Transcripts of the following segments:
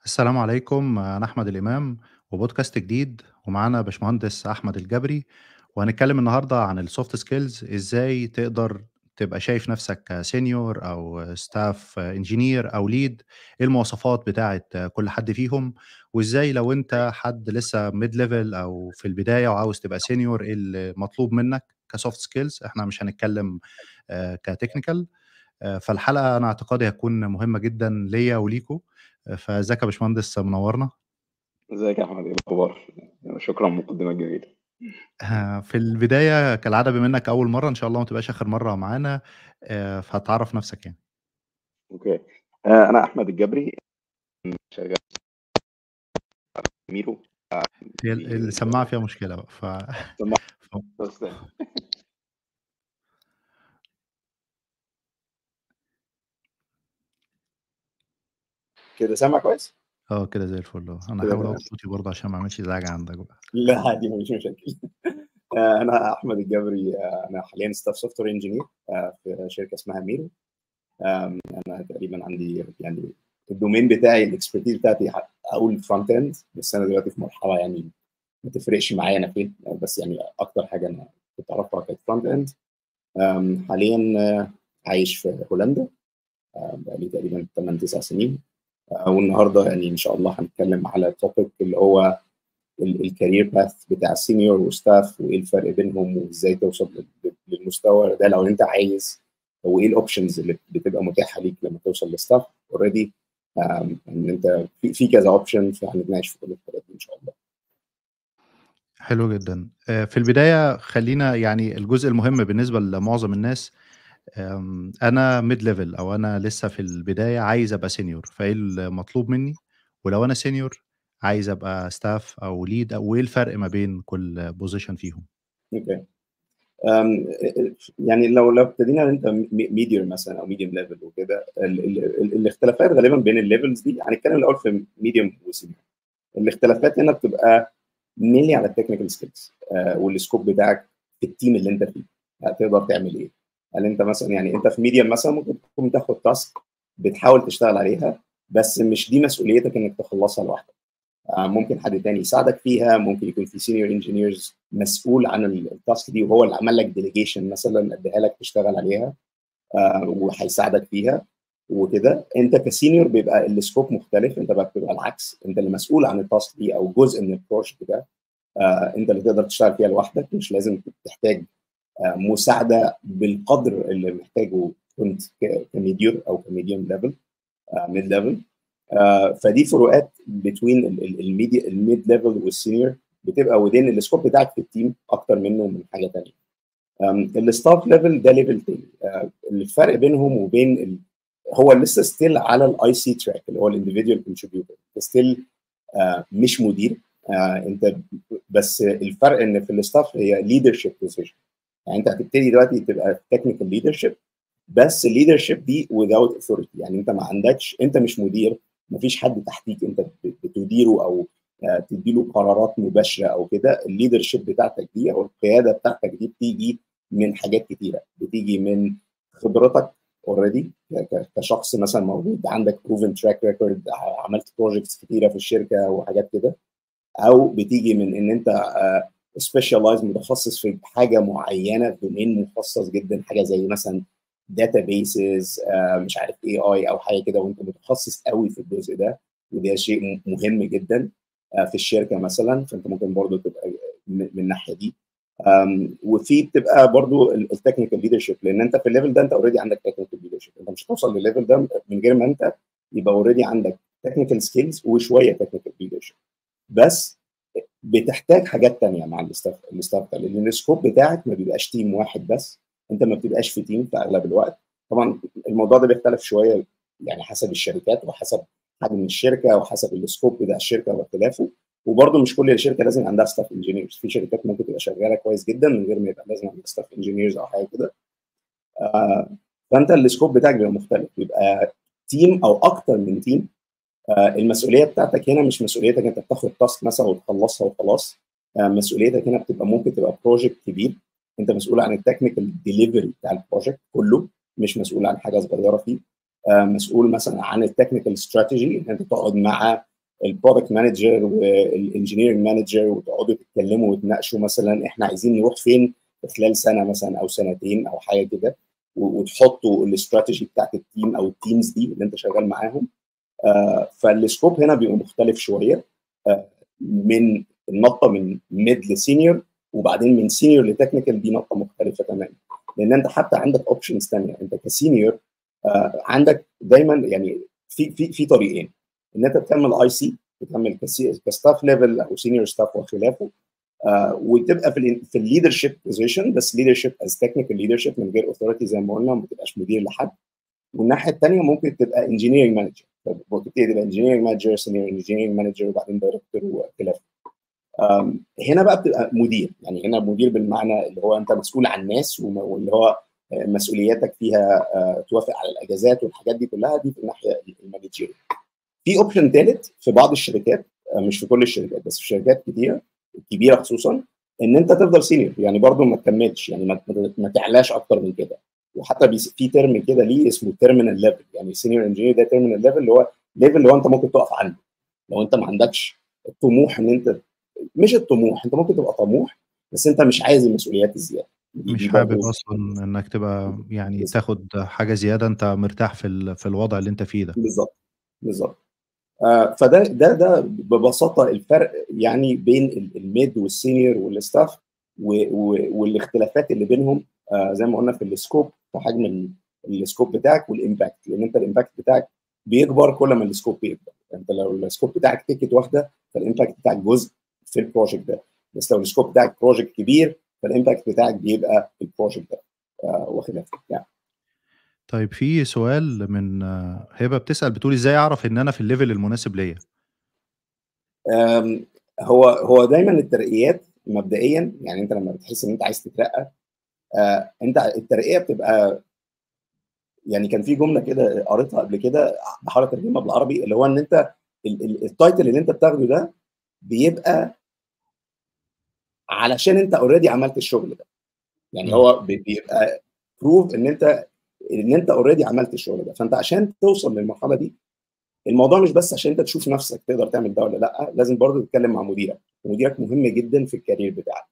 السلام عليكم أنا أحمد الإمام وبودكاست جديد ومعانا باشمهندس أحمد الجبري وهنتكلم النهاردة عن السوفت سكيلز إزاي تقدر تبقى شايف نفسك كسينيور أو ستاف انجينير أو ليد إيه المواصفات بتاعة كل حد فيهم وإزاي لو أنت حد لسه ميد ليفل أو في البداية وعاوز تبقى سينيور إيه المطلوب منك كسوفت سكيلز إحنا مش هنتكلم كتكنيكال فالحلقة أنا اعتقادي هتكون مهمة جدا ليا وليكو فازيك يا باشمهندس منورنا ازيك يا احمد ايه الاخبار شكرا المقدمه الجميله في البدايه كالعاده بما انك اول مره ان شاء الله ما تبقاش اخر مره معانا فهتعرف نفسك يعني اوكي انا احمد الجبري شغال ميرو هي السماعه فيها مشكله بقى ف بس كده سامع كويس؟ اه كده زي الفل اه انا هحاول اقول صوتي برضه عشان ما اعملش ازعاج عندك بقى لا عادي مفيش مشاكل انا احمد الجبري انا حاليا ستاف سوفت وير انجينير في شركه اسمها ميرو انا تقريبا عندي يعني الدومين بتاعي الاكسبرتيز بتاعتي اقول فرونت اند بس انا دلوقتي في مرحله يعني ما تفرقش معايا انا فين بس يعني اكتر حاجه انا كنت اعرفها كانت فرونت اند حاليا عايش في هولندا بقالي تقريبا 8 9 سنين والنهارده يعني ان شاء الله هنتكلم على توبيك اللي هو الكارير باث بتاع السينيور وستاف وايه الفرق بينهم وازاي توصل للمستوى ده لو انت عايز وايه الاوبشنز اللي بتبقى متاحه ليك لما توصل لستاف اوريدي ان انت في, في كذا اوبشن فهنتناقش في كل الحاجات دي ان شاء الله حلو جدا في البدايه خلينا يعني الجزء المهم بالنسبه لمعظم الناس انا ميد ليفل او انا لسه في البدايه عايز ابقى سينيور فايه المطلوب مني ولو انا سينيور عايز ابقى ستاف او ليد او ايه الفرق ما بين كل بوزيشن فيهم اوكي يعني لو لو ابتدينا انت ميديوم مثلا او ميديوم ليفل وكده الاختلافات غالبا بين الليفلز دي هنتكلم الاول في ميديوم وسينيور الاختلافات هنا بتبقى مينلي على التكنيكال سكيلز والسكوب بتاعك في التيم اللي انت فيه هتقدر تعمل ايه هل انت مثلا يعني انت في ميديم مثلا ممكن تكون تاخد تاسك بتحاول تشتغل عليها بس مش دي مسؤوليتك انك تخلصها لوحدك ممكن حد تاني يساعدك فيها ممكن يكون في سينيور انجينيرز مسؤول عن التاسك دي وهو اللي عمل لك ديليجيشن مثلا اديها لك تشتغل عليها وهيساعدك فيها وكده انت كسينيور بيبقى السكوب مختلف انت بقى بتبقى العكس انت اللي مسؤول عن التاسك دي او جزء من البروجكت ده انت اللي تقدر تشتغل فيها لوحدك مش لازم تحتاج مساعده بالقدر اللي محتاجه كنت كميديور او كميديوم ليفل ميد ليفل فدي فروقات بين الميديا الميد ليفل والسينيور بتبقى ودين السكوب بتاعك في التيم اكتر منه من حاجه ثانيه الستاف ليفل ده ليفل تاني الفرق بينهم وبين ال... هو لسه ستيل على الاي سي تراك اللي هو الانديفيدوال كونتريبيوتور ستيل مش مدير انت بس الفرق ان في الستاف هي ليدرشيب بوزيشن يعني انت هتبتدي دلوقتي تبقى تكنيكال ليدرشيب بس الليدرشيب دي without authority يعني انت ما عندكش انت مش مدير ما فيش حد تحتيك انت بتديره او تديله قرارات مباشره او كده الليدرشيب بتاعتك دي او القياده بتاعتك دي بتيجي من حاجات كتيره بتيجي من خبرتك اوريدي كشخص مثلا موجود عندك بروفن تراك ريكورد عملت بروجكتس كتيره في الشركه وحاجات كده او بتيجي من ان انت سبيشاليز متخصص في حاجه معينه في دومين مخصص جدا حاجه زي مثلا داتا بيسز مش عارف اي اي او حاجه كده وانت متخصص قوي في الجزء ده وده شيء مهم جدا في الشركه مثلا فانت ممكن برضو تبقى من الناحيه دي وفي بتبقى برضو التكنيكال ليدرشيب لان انت في الليفل ده انت اوريدي عندك تكنيكال ليدرشيب انت مش هتوصل للليفل ده من غير ما انت يبقى اوريدي عندك تكنيكال سكيلز وشويه تكنيكال ليدرشيب بس بتحتاج حاجات تانية مع الاستاف الاستاف ده لان السكوب بتاعك ما بيبقاش تيم واحد بس انت ما بتبقاش في تيم في اغلب الوقت طبعا الموضوع ده بيختلف شويه يعني حسب الشركات وحسب حجم الشركه وحسب السكوب بتاع الشركه واختلافه وبرضه مش كل شركه لازم عندها ستاف انجينيرز في شركات ممكن تبقى شغاله كويس جدا من غير ما يبقى لازم عندها ستاف انجينيرز او حاجه كده آه فانت السكوب بتاعك بيبقى مختلف بيبقى تيم او اكتر من تيم آه المسؤوليه بتاعتك هنا مش مسؤوليتك انت بتاخد تاسك مثلا وتخلصها وخلاص آه مسؤوليتك هنا بتبقى ممكن تبقى بروجكت كبير انت مسؤول عن التكنيكال ديليفري بتاع البروجكت كله مش مسؤول عن حاجه صغيره فيه آه مسؤول مثلا عن التكنيكال استراتيجي ان انت تقعد مع البرودكت مانجر والانجينيرنج مانجر وتقعدوا تتكلموا وتناقشوا مثلا احنا عايزين نروح فين في خلال سنه مثلا او سنتين او حاجه كده وتحطوا الاستراتيجي بتاعت التيم او التيمز دي اللي انت شغال معاهم آه فالسكوب هنا بيبقى مختلف شويه آه من النطه من ميد لسينيور وبعدين من سينيور لتكنيكال دي نقطه مختلفه تماما لان انت حتى عندك اوبشنز ثانيه انت كسينيور آه عندك دايما يعني في في في طريقين ان انت بتعمل اي سي بتعمل كستاف ليفل او سينيور ستاف وخلافه آه وتبقى في ال في الليدرشيب بوزيشن بس ليدرشيب از تكنيكال ليدرشيب من غير اوثورتي زي ما قلنا ما تبقاش مدير لحد والناحيه الثانيه ممكن تبقى انجينيرنج مانجر تبتدي تبقى انجينيرنج مانجر سينيور انجينيرنج مانجر وبعدين دايركتور وخلافه هنا بقى بتبقى مدير يعني هنا مدير بالمعنى اللي هو انت مسؤول عن ناس واللي هو مسؤولياتك فيها توافق على الاجازات والحاجات دي كلها دي في الناحيه المانجيريه. في اوبشن ثالث في بعض الشركات مش في كل الشركات بس في شركات كتيره كبيره خصوصا ان انت تفضل سينيور يعني برضو ما تكملش يعني ما, ما تعلاش اكتر من كده وحتى في ترم كده ليه اسمه تيرمينال ليفل يعني سينيور انجينير ده تيرمينال ليفل اللي هو ليفل اللي هو انت ممكن تقف عنده لو انت ما عندكش الطموح ان انت مش الطموح انت ممكن تبقى طموح بس انت مش عايز المسؤوليات الزياده مش حابب اصلا انك تبقى يعني بالزبط. تاخد حاجه زياده انت مرتاح في في الوضع اللي انت فيه ده بالظبط بالظبط آه فده ده ده ببساطه الفرق يعني بين الميد والسينيور والستاف والاختلافات اللي بينهم آه زي ما قلنا في السكوب في حجم السكوب بتاعك والامباكت لان انت الامباكت بتاعك بيكبر كل ما السكوب بيكبر انت لو السكوب بتاعك تيكت واحده فالامباكت بتاعك جزء في البروجكت ده بس لو السكوب بتاعك بروجكت كبير فالامباكت بتاعك بيبقى في البروجكت ده آه وخلافه يعني. طيب في سؤال من هبه بتسال بتقول ازاي اعرف ان انا في الليفل المناسب ليا؟ هو هو دايما الترقيات مبدئيا يعني انت لما بتحس ان انت عايز تترقى آه انت الترقيه بتبقى يعني كان في جمله كده قريتها قبل كده بحاول اترجمها بالعربي اللي هو ان انت التايتل اللي انت بتاخده ده بيبقى علشان انت اوريدي عملت الشغل ده يعني هو بيبقى بروف ان انت ان انت اوريدي عملت الشغل ده فانت عشان توصل للمرحله دي الموضوع مش بس عشان انت تشوف نفسك تقدر تعمل ده ولا لا لازم برضه تتكلم مع مديرك مديرك مهم جدا في الكارير بتاعك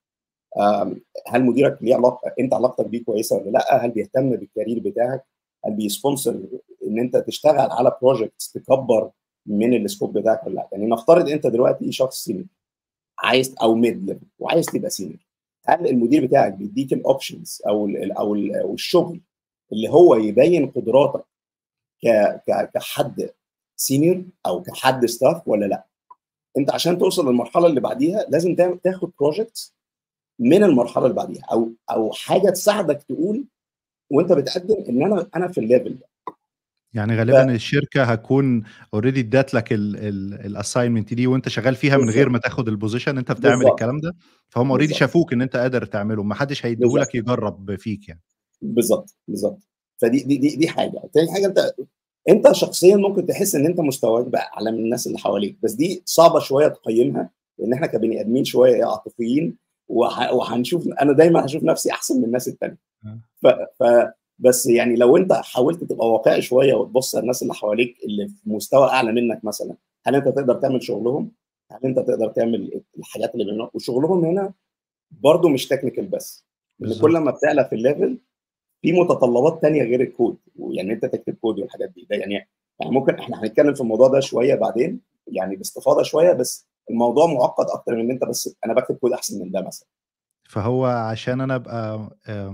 هل مديرك ليه علاقه انت علاقتك بيه كويسه ولا لا هل بيهتم بالكارير بتاعك هل بيسبونسر ان انت تشتغل على بروجكتس تكبر من السكوب بتاعك ولا لا يعني نفترض انت دلوقتي شخص سينيور عايز او ميد ليفل وعايز تبقى سينيور هل المدير بتاعك بيديك الاوبشنز او ال او ال او الشغل اللي هو يبين قدراتك ك ك كحد سينيور او كحد ستاف ولا لا انت عشان توصل للمرحله اللي بعديها لازم تاخد بروجكتس من المرحله اللي بعديها او او حاجه تساعدك تقول وانت بتقدم ان انا انا في الليفل ده يعني غالبا ف... الشركه هتكون اوريدي ادات لك الاساينمنت دي وانت شغال فيها من غير ما تاخد البوزيشن انت بتعمل بالزبط. الكلام ده فهم اوريدي شافوك ان انت قادر تعمله ما حدش هيديهولك يجرب فيك يعني بالظبط بالظبط فدي دي دي, دي حاجه تاني حاجه انت انت شخصيا ممكن تحس ان انت مستواك بقى اعلى من الناس اللي حواليك بس دي صعبه شويه تقيمها لان احنا كبني ادمين شويه عاطفيين وهنشوف انا دايما هشوف نفسي احسن من الناس التانيه ف... ف بس يعني لو انت حاولت تبقى واقعي شويه وتبص على الناس اللي حواليك اللي في مستوى اعلى منك مثلا هل انت تقدر تعمل شغلهم؟ هل انت تقدر تعمل الحاجات اللي بينهم وشغلهم هنا برضو مش تكنيكال بس ان كل ما بتعلى في الليفل في متطلبات تانية غير الكود يعني انت تكتب كود والحاجات دي ده يعني يعني ممكن احنا هنتكلم في الموضوع ده شويه بعدين يعني باستفاضه شويه بس الموضوع معقد اكتر من ان انت بس انا بكتب كود احسن من ده مثلا فهو عشان انا ابقى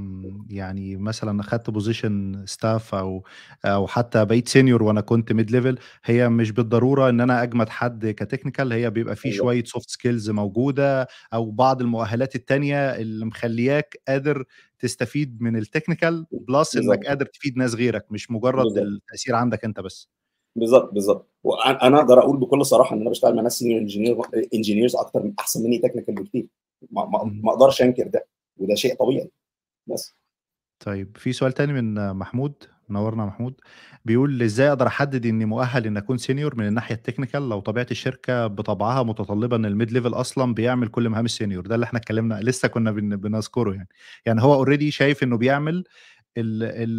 يعني مثلا اخدت بوزيشن ستاف او او حتى بقيت سينيور وانا كنت ميد ليفل هي مش بالضروره ان انا اجمد حد كتكنيكال هي بيبقى فيه شويه سوفت سكيلز موجوده او بعض المؤهلات التانية اللي مخلياك قادر تستفيد من التكنيكال بلس انك قادر تفيد ناس غيرك مش مجرد بالزبط. التاثير عندك انت بس بالظبط بالظبط وانا اقدر اقول بكل صراحه ان انا بشتغل مع ناس سينيور انجينير انجينيرز اكتر احسن مني تكنيكال بكتير ما, ما اقدرش انكر ده وده شيء طبيعي بس طيب في سؤال تاني من محمود منورنا محمود بيقول ازاي اقدر احدد اني مؤهل ان اكون سينيور من الناحيه التكنيكال لو طبيعه الشركه بطبعها متطلبه ان الميد ليفل اصلا بيعمل كل مهام السينيور ده اللي احنا اتكلمنا لسه كنا بن... بنذكره يعني يعني هو اوريدي شايف انه بيعمل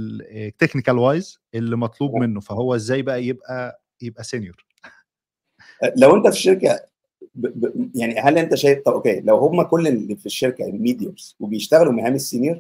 التكنيكال وايز اللي مطلوب منه فهو ازاي بقى يبقى يبقى سينيور لو انت في الشركه ب... ب... يعني هل انت شايف طب اوكي لو هم كل اللي في الشركه ميديورز وبيشتغلوا مهام السينيور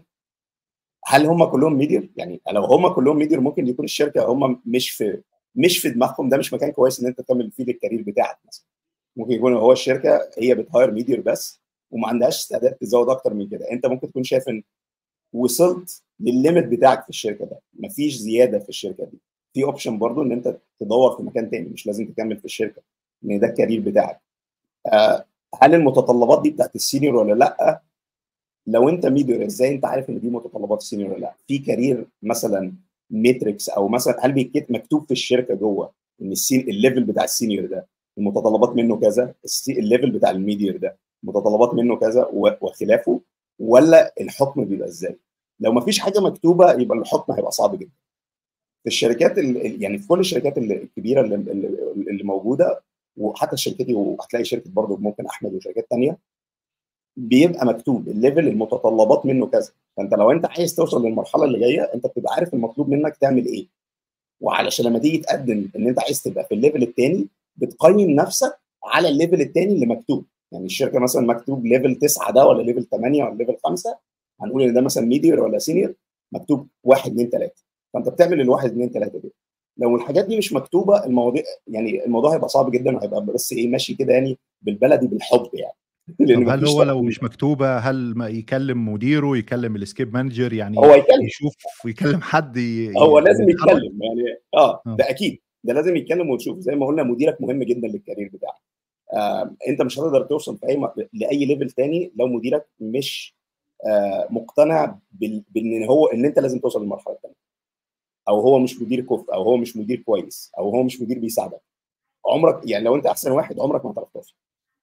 هل هم كلهم ميديور؟ يعني لو هم كلهم ميديور ممكن يكون الشركه هم مش في مش في دماغهم ده مش مكان كويس ان انت تكمل فيه الكارير بتاعك مثلا ممكن يكون هو الشركه هي بتهاير ميديور بس وما عندهاش استعداد تزود اكتر من كده انت ممكن تكون شايف ان وصلت للليمت بتاعك في الشركه ده مفيش زياده في الشركه دي في اوبشن برضو ان انت تدور في مكان تاني مش لازم تكمل في الشركه ان ده الكارير بتاعك آه هل المتطلبات دي بتاعت السينيور ولا لا لو انت ميديور ازاي انت عارف ان دي متطلبات السينيور ولا لا في كارير مثلا ماتريكس او مثلا هل بيكتب مكتوب في الشركه جوه ان السين الليفل بتاع السينيور ده المتطلبات منه كذا الليفل بتاع الميديور ده متطلبات منه كذا وخلافه ولا الحكم بيبقى ازاي لو ما فيش حاجه مكتوبه يبقى الحكم هيبقى صعب جدا في الشركات اللي يعني في كل الشركات الكبيره اللي, اللي موجوده وحتى شركتي وهتلاقي شركه برضه ممكن احمد وشركات ثانيه بيبقى مكتوب الليفل المتطلبات منه كذا فانت لو انت عايز توصل للمرحله اللي جايه انت بتبقى عارف المطلوب منك تعمل ايه وعلشان لما تيجي تقدم ان انت عايز تبقى في الليفل الثاني بتقيم نفسك على الليفل الثاني اللي مكتوب يعني الشركه مثلا مكتوب ليفل 9 ده ولا ليفل 8 ولا ليفل 5 هنقول ان ده مثلا ميديور ولا سينيور مكتوب 1 2 3 فانت بتعمل الواحد 2 3 دول لو الحاجات دي مش مكتوبه المواضيع يعني الموضوع هيبقى صعب جدا وهيبقى بس ايه ماشي كده يعني بالبلدي بالحب يعني طب هل هو لو مش مكتوبه هل ما يكلم مديره يكلم السكيب مانجر يعني هو يكلم يشوف ويكلم حد ي... هو لازم يتكلم يعني اه ده اكيد ده لازم يتكلم وتشوف زي ما قلنا مديرك مهم جدا للكارير بتاعك آه انت مش هتقدر توصل في اي م... لاي ليفل تاني لو مديرك مش آه مقتنع بال... بان هو ان انت لازم توصل للمرحله الثانيه او هو مش مدير كفء او هو مش مدير كويس او هو مش مدير بيساعدك عمرك يعني لو انت احسن واحد عمرك ما هتعرف توصل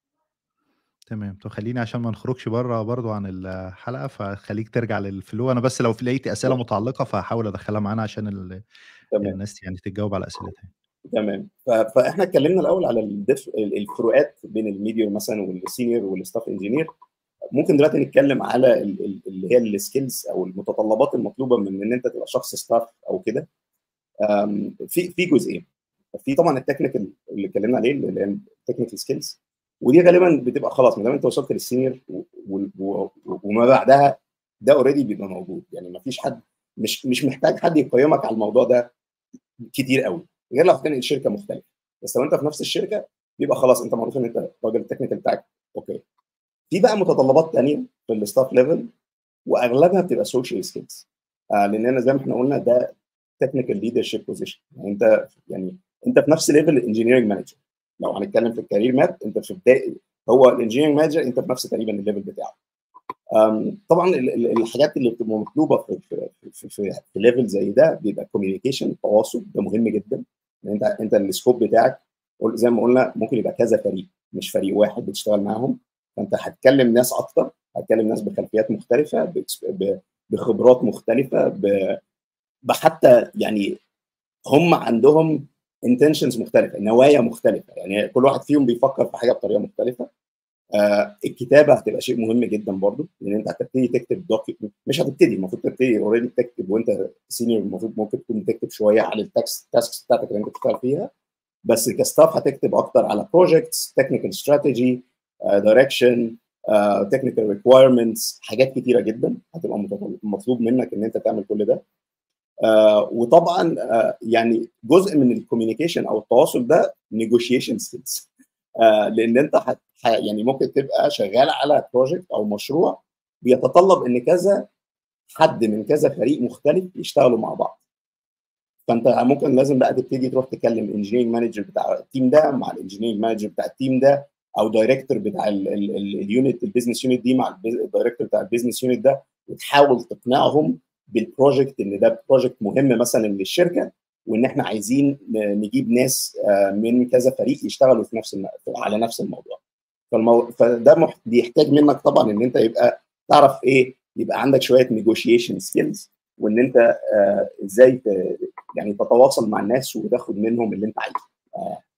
تمام طب خليني عشان ما نخرجش بره برضو عن الحلقه فخليك ترجع للفلو انا بس لو لقيت اسئله متعلقه فهحاول ادخلها معانا عشان ال... تمام الناس يعني تتجاوب على اسئلتها تمام فاحنا اتكلمنا الاول على الدف... الفروقات بين الميديور مثلا والسينيور والستاف انجينير ممكن دلوقتي نتكلم على اللي هي السكيلز او المتطلبات المطلوبه من ان انت تبقى شخص ستاف او كده في في جزئين في طبعا التكنيكال اللي اتكلمنا عليه اللي هي التكنيكال سكيلز ودي غالبا بتبقى خلاص ما دام انت وصلت للسينيور وما بعدها ده اوريدي بيبقى موجود يعني ما فيش حد مش مش محتاج حد يقيمك على الموضوع ده كتير قوي غير لو هتنقل شركه مختلفه بس لو انت في نفس الشركه بيبقى خلاص انت معروف ان انت راجل التكنيكال بتاعك اوكي في بقى متطلبات ثانيه في الستاف ليفل واغلبها بتبقى سوشيال سكيلز آه لان انا زي ما احنا قلنا ده تكنيكال ليدرشيب بوزيشن يعني انت يعني انت في نفس ليفل الانجينيرنج مانجر لو هنتكلم في الكارير ماب انت في بدايه هو الانجينيرنج مانجر انت في نفس تقريبا الليفل بتاعه طبعا الحاجات اللي بتبقى مطلوبه في في في, في, في ليفل زي ده بيبقى كوميونيكيشن التواصل ده مهم جدا انت انت السكوب بتاعك زي ما قلنا ممكن يبقى كذا فريق مش فريق واحد بتشتغل معاهم فانت هتكلم ناس اكتر هتكلم ناس بخلفيات مختلفه بخبرات مختلفه بحتى يعني هم عندهم انتنشنز مختلفه نوايا مختلفه يعني كل واحد فيهم بيفكر في حاجه بطريقه مختلفه آه الكتابه هتبقى شيء مهم جدا برضو لان انت هتبتدي تكتب دوكي مش هتبتدي المفروض تبتدي اوريدي تكتب وانت سينيور المفروض ممكن تكون تكتب شويه على التاكس تاسكس بتاعتك اللي انت بتشتغل فيها بس كستاف هتكتب اكتر على بروجكتس تكنيكال استراتيجي دايركشن تكنيكال ريكوايرمنتس حاجات كتيره جدا هتبقى مطلوب منك ان انت تعمل كل ده آه وطبعا آه يعني جزء من الكوميونيكيشن او التواصل ده نيجوشيشن سكيلز آه لان انت حت يعني ممكن تبقى شغال على بروجكت او مشروع بيتطلب ان كذا حد من كذا فريق مختلف يشتغلوا مع بعض فانت ممكن لازم بقى تبتدي تروح تكلم الانجينيرنج مانجر بتاع التيم ده مع الانجينيرنج مانجر بتاع التيم ده او دايركتور بتاع اليونت البيزنس يونت دي مع الدايركتور بتاع البيزنس يونت ده وتحاول تقنعهم بالبروجكت ان ده بروجكت مهم مثلا للشركه وان احنا عايزين نجيب ناس من كذا فريق يشتغلوا في نفس على نفس الموضوع فالمو... فده مح... بيحتاج منك طبعا ان انت يبقى تعرف ايه يبقى عندك شويه نيجوشيشن سكيلز وان انت آه ازاي ت... يعني تتواصل مع الناس وتاخد منهم اللي انت عايزه آه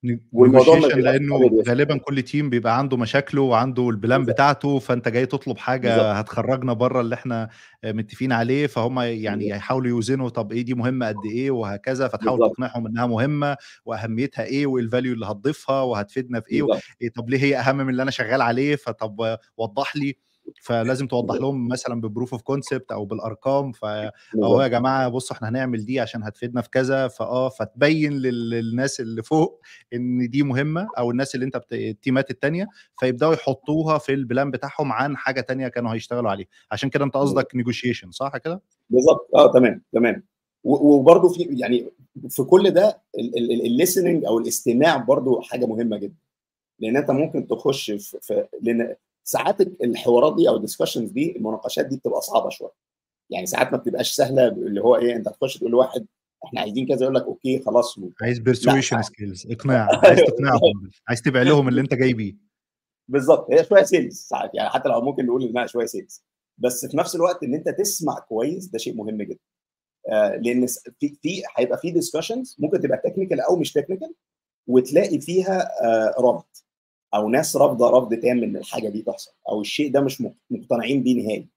والموضوع ما negotiation بيبقاش لانه أبيض غالبا كل تيم بيبقى عنده مشاكله وعنده البلان بالظبط بتاعته فانت جاي تطلب حاجه بالظبط هتخرجنا بره اللي احنا متفقين عليه فهم يعني بالظبط هيحاولوا يوزنوا طب ايه دي مهمه قد ايه وهكذا فتحاول بالظبط تقنعهم انها مهمه واهميتها ايه والفاليو اللي هتضيفها وهتفيدنا في ايه بالظبط إيه طب ليه هي اهم من اللي انا شغال عليه فطب وضح لي فلازم توضح بالظبط لهم مثلا ببروف اوف كونسبت او بالارقام ف اهو يا بالظبط جماعه بصوا احنا هنعمل دي عشان هتفيدنا في كذا فاه فتبين لل- للناس اللي فوق ان دي مهمه او الناس اللي انت بت... التيمات التانيه فيبداوا يحطوها في البلان بتاعهم عن حاجه تانيه كانوا هيشتغلوا عليها عشان كده انت بالظبط قصدك نيجوشيشن صح كده؟ بالظبط اه تمام تمام و- وبرضه في يعني في كل ده الليسننج او الاستماع برضه حاجه مهمه جدا لان انت ممكن تخش في, في لان ساعات الحوارات دي او الدسكشنز دي المناقشات دي بتبقى صعبه شويه يعني ساعات ما بتبقاش سهله اللي هو ايه انت تخش تقول لواحد احنا عايزين كذا يقول لك اوكي خلاص عايز لا بيرسويشن سكيلز اقناع عايز ايوه تقنعهم عايز تبيع لهم اللي انت جاي بيه بالظبط هي شويه سيلز ساعات يعني حتى لو ممكن نقول انها شويه سيلز بس في نفس الوقت ان انت تسمع كويس ده شيء مهم جدا آه لان س- في في هيبقى في ديسكشنز ممكن تبقى تكنيكال او مش تكنيكال وتلاقي فيها آه رفض او ناس رافضه رفض تام ان الحاجه دي تحصل او الشيء ده مش مق- مقتنعين بيه نهائي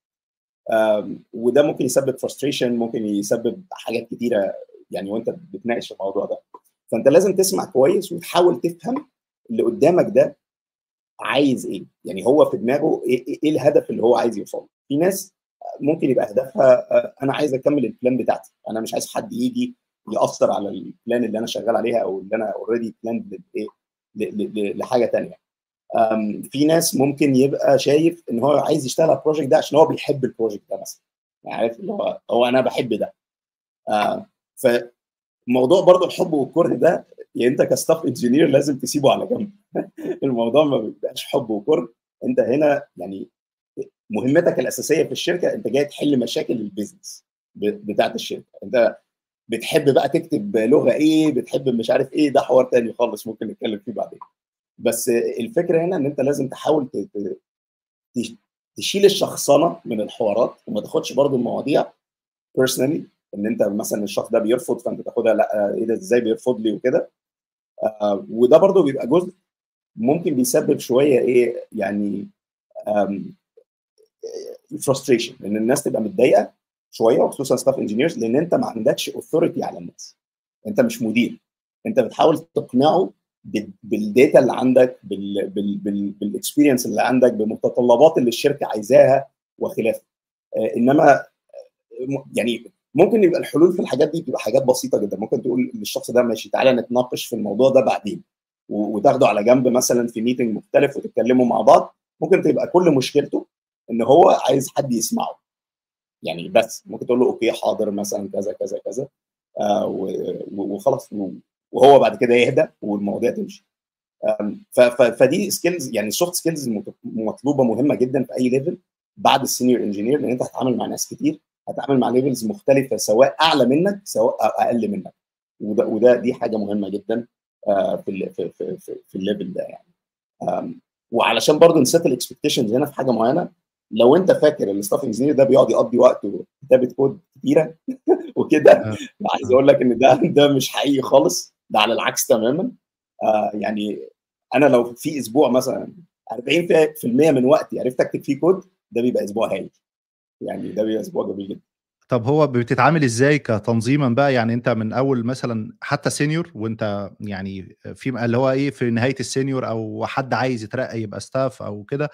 آم، وده ممكن يسبب فرستريشن ممكن يسبب حاجات كتيره يعني وانت بتناقش الموضوع ده فانت لازم تسمع كويس وتحاول تفهم اللي قدامك ده عايز ايه يعني هو في دماغه ايه, إيه إيه الهدف اللي هو عايز يوصل له. في ناس ممكن يبقى هدفها آه، انا عايز اكمل البلان بتاعتي انا مش عايز حد يجي ياثر على البلان اللي انا شغال عليها او اللي انا اوريدي بلان لحاجه تانية أم، في ناس ممكن يبقى شايف ان هو عايز يشتغل على البروجكت ده عشان هو بيحب البروجكت ده مثلا يعني عارف اللي هو هو انا بحب ده آه، فموضوع برضو الحب والكره ده يعني انت كستاف انجينير لازم تسيبه على جنب الموضوع ما بيبقاش حب وكره انت هنا يعني مهمتك الاساسيه في الشركه انت جاي تحل مشاكل البيزنس ب- بتاعت الشركه انت بتحب بقى تكتب لغه ايه بتحب مش عارف ايه ده حوار تاني خالص ممكن نتكلم فيه بعدين بس الفكره هنا ان انت لازم تحاول ت- ت- ت- تشيل الشخصنه من الحوارات وما تاخدش برضو المواضيع بيرسونالي ان انت مثلا الشخص ده بيرفض فانت تاخدها لا ايه ده ازاي بيرفض لي وكده آه، وده برضو بيبقى جزء ممكن بيسبب شويه ايه يعني فرستريشن لان الناس تبقى متضايقه شويه وخصوصا ستاف انجينيرز لان انت ما عندكش اوثوريتي على الناس انت مش مدير انت بتحاول تقنعه بال- بالداتا اللي عندك بال- بال- بال- بالاكسبيرينس اللي عندك بمتطلبات اللي الشركه عايزاها وخلافه آه، انما آه، م- يعني ممكن يبقى الحلول في الحاجات دي بتبقى حاجات بسيطه جدا ممكن تقول للشخص ده ماشي تعالى نتناقش في الموضوع ده بعدين و- وتاخده على جنب مثلا في ميتنج مختلف وتتكلموا مع بعض ممكن تبقى كل مشكلته ان هو عايز حد يسمعه يعني بس ممكن تقول له اوكي حاضر مثلا كذا كذا كذا آه و- و- وخلاص و- وهو بعد كده يهدى والمواضيع تمشي آم، ف- ف- فدي سكيلز يعني السوفت سكيلز مطلوبه مهمه جدا في اي ليفل بعد السينيور انجينير لان انت هتتعامل مع ناس كتير هتتعامل مع ليفلز مختلفه سواء اعلى منك سواء اقل منك وده وده دي حاجه مهمه جدا آه، في ال- في في في, في الليفل ده يعني آم، وعلشان برضه نسيت الاكسبكتيشنز هنا في حاجه معينه لو انت فاكر الستاف انجينير ده بيقعد يقضي وقته كتابه كود كتيره وكده آه، عايز اقول لك ان ده ده مش حقيقي خالص ده على العكس تماما آه يعني انا لو في اسبوع مثلا 40% من وقتي عرفت اكتب فيه كود ده بيبقى اسبوع هايل يعني ده بيبقى اسبوع جميل جدا طب هو بتتعامل ازاي كتنظيما بقى يعني انت من اول مثلا حتى سينيور وانت يعني في اللي هو ايه في نهايه السينيور او حد عايز يترقى يبقى ستاف او كده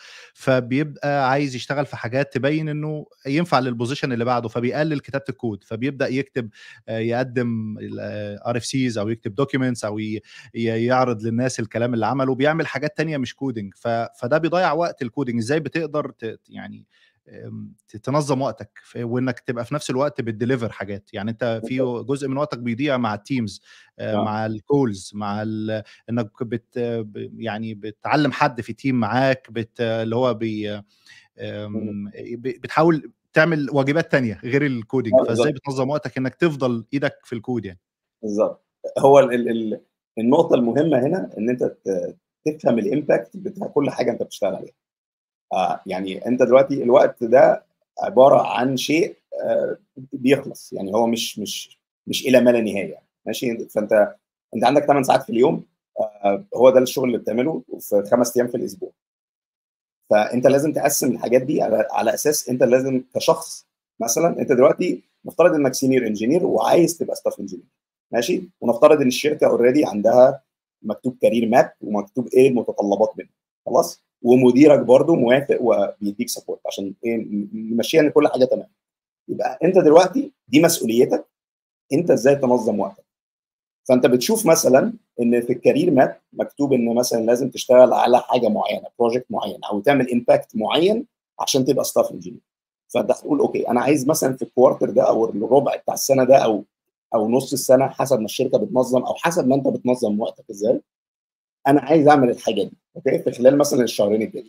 فبيبقى عايز يشتغل في حاجات تبين انه ينفع للبوزيشن اللي بعده فبيقلل كتابه الكود فبيبدا يكتب آه، يقدم ار اف سيز او يكتب دوكيومنتس او ي- ي- يعرض للناس الكلام اللي عمله بيعمل حاجات تانية مش كودنج ف- فده بيضيع وقت الكودنج ازاي بتقدر ت- يعني أم، تنظم وقتك في- وانك تبقى في نفس الوقت بتديليفر حاجات يعني انت في جزء من وقتك بيضيع مع التيمز آه، آه. مع الكولز مع ال... انك بت ب- يعني بتعلم حد في تيم معاك بت اللي هو بي أم، ب- بتحاول تعمل واجبات تانية غير الكودينج آه، فازاي بالظبط. بتنظم وقتك انك تفضل ايدك في الكود يعني بالظبط هو ال ال ال النقطه المهمه هنا ان انت ت- تفهم الامباكت بتاع كل حاجه انت بتشتغل عليها آه يعني انت دلوقتي الوقت ده عباره عن شيء آه بيخلص يعني هو مش مش مش الى ما لا نهايه ماشي فانت انت عندك 8 ساعات في اليوم آه، هو ده الشغل اللي بتعمله في خمس ايام في الاسبوع فانت لازم تقسم الحاجات دي على, على اساس انت لازم كشخص مثلا انت دلوقتي نفترض انك سينيور انجينير وعايز تبقى ستاف انجينير ماشي ونفترض ان الشركه اوريدي عندها مكتوب كارير ماب ومكتوب ايه المتطلبات منه خلاص ومديرك برضو موافق وبيديك سبورت عشان ايه نمشيها ان كل حاجه تمام يبقى انت دلوقتي دي مسؤوليتك انت ازاي تنظم وقتك فانت بتشوف مثلا ان في الكارير ماب مكتوب ان مثلا لازم تشتغل على حاجه معينه بروجكت معين او تعمل امباكت معين عشان تبقى ستاف انجينير فانت هتقول اوكي انا عايز مثلا في الكوارتر ده او الربع بتاع السنه ده او او نص السنه حسب ما الشركه بتنظم او حسب ما انت بتنظم وقتك ازاي انا عايز اعمل الحاجه دي اوكي في خلال مثلا الشهرين الجايين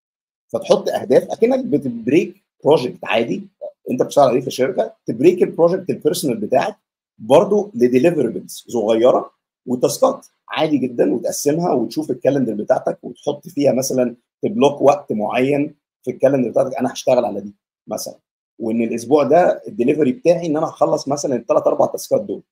فتحط اهداف اكنك بتبريك بروجكت عادي انت بتشتغل عليه في الشركه تبريك البروجكت البيرسونال بتاعك برضه لديليفربلز صغيره وتاسكات عادي جدا وتقسمها وتشوف الكالندر بتاعتك وتحط فيها مثلا تبلوك وقت معين في الكالندر بتاعتك انا هشتغل على دي مثلا وان الاسبوع ده الدليفري بتاعي ان انا هخلص مثلا الثلاث اربع تاسكات دول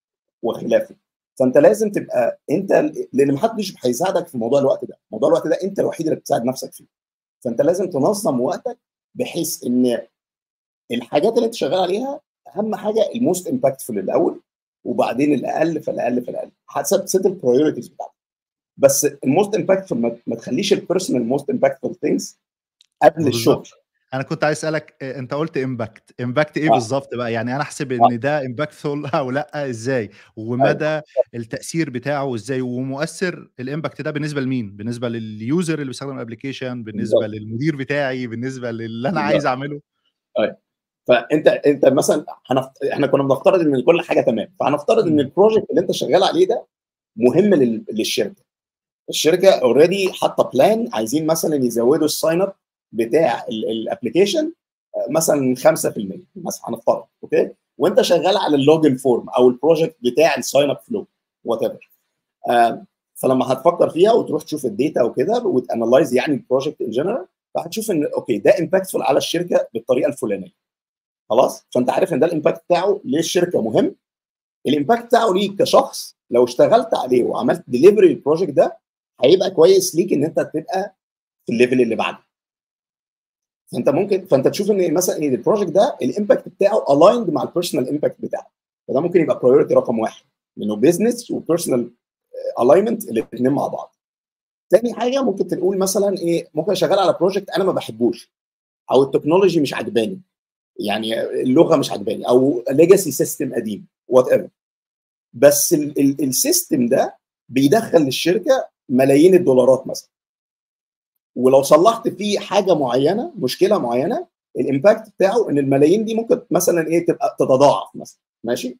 وخلافه فانت لازم تبقى انت لان محدش هيساعدك في موضوع الوقت ده موضوع الوقت ده انت الوحيد اللي بتساعد نفسك فيه فانت لازم تنظم وقتك بحيث ان الحاجات اللي انت شغال عليها اهم حاجه الموست امباكتفول الاول وبعدين الاقل فالاقل فالاقل حسب سيت البرايورتيز بتاعتك بس الموست امباكتفول ما تخليش البيرسونال موست امباكتفول ثينجز قبل الشغل انا كنت عايز اسالك انت قلت امباكت امباكت ايه آه. بالظبط بقى يعني انا احسب ان آه. ده امباكتفول او لا ازاي ومدى آه. التاثير بتاعه ازاي ومؤثر الامباكت ده بالنسبه لمين بالنسبه لليوزر اللي بيستخدم الابلكيشن بالنسبه بالضبط. للمدير بتاعي بالنسبه للي انا عايز اعمله أي. فانت انت مثلا هنفت... احنا كنا بنفترض ان كل حاجه تمام فهنفترض ان البروجكت اللي انت شغال عليه ده مهم لل... للشركه الشركه اوريدي حاطه بلان عايزين مثلا يزودوا الساين اب بتاع الابلكيشن مثلا 5% مثلا هنفترض اوكي وانت شغال على اللوجن فورم او البروجكت بتاع الساين اب فلو وات ايفر فلما هتفكر فيها وتروح تشوف الداتا وكده وتانلايز يعني البروجكت ان جنرال فهتشوف ان اوكي ده امباكتفول على الشركه بالطريقه الفلانيه خلاص فانت عارف ان ده الامباكت بتاعه للشركه مهم الامباكت بتاعه ليك كشخص لو اشتغلت عليه وعملت ديليفري للبروجكت ده هيبقى كويس ليك ان انت تبقى في الليفل اللي بعده فانت ممكن فانت تشوف ان مثلا ان البروجكت ده الامباكت بتاعه الايند مع البيرسونال امباكت بتاعه فده ممكن يبقى برايورتي رقم واحد لانه بزنس وبيرسونال الاينمنت الاثنين مع بعض تاني حاجه ممكن تقول مثلا ايه ممكن اشغل على بروجكت انا ما بحبوش او التكنولوجي مش عجباني يعني اللغه مش عجباني او ليجاسي سيستم قديم وات ايفر بس السيستم ده بيدخل للشركه ملايين الدولارات مثلا ولو صلحت فيه حاجه معينه مشكله معينه الامباكت بتاعه ان الملايين دي ممكن مثلا ايه تبقى تتضاعف مثلا ماشي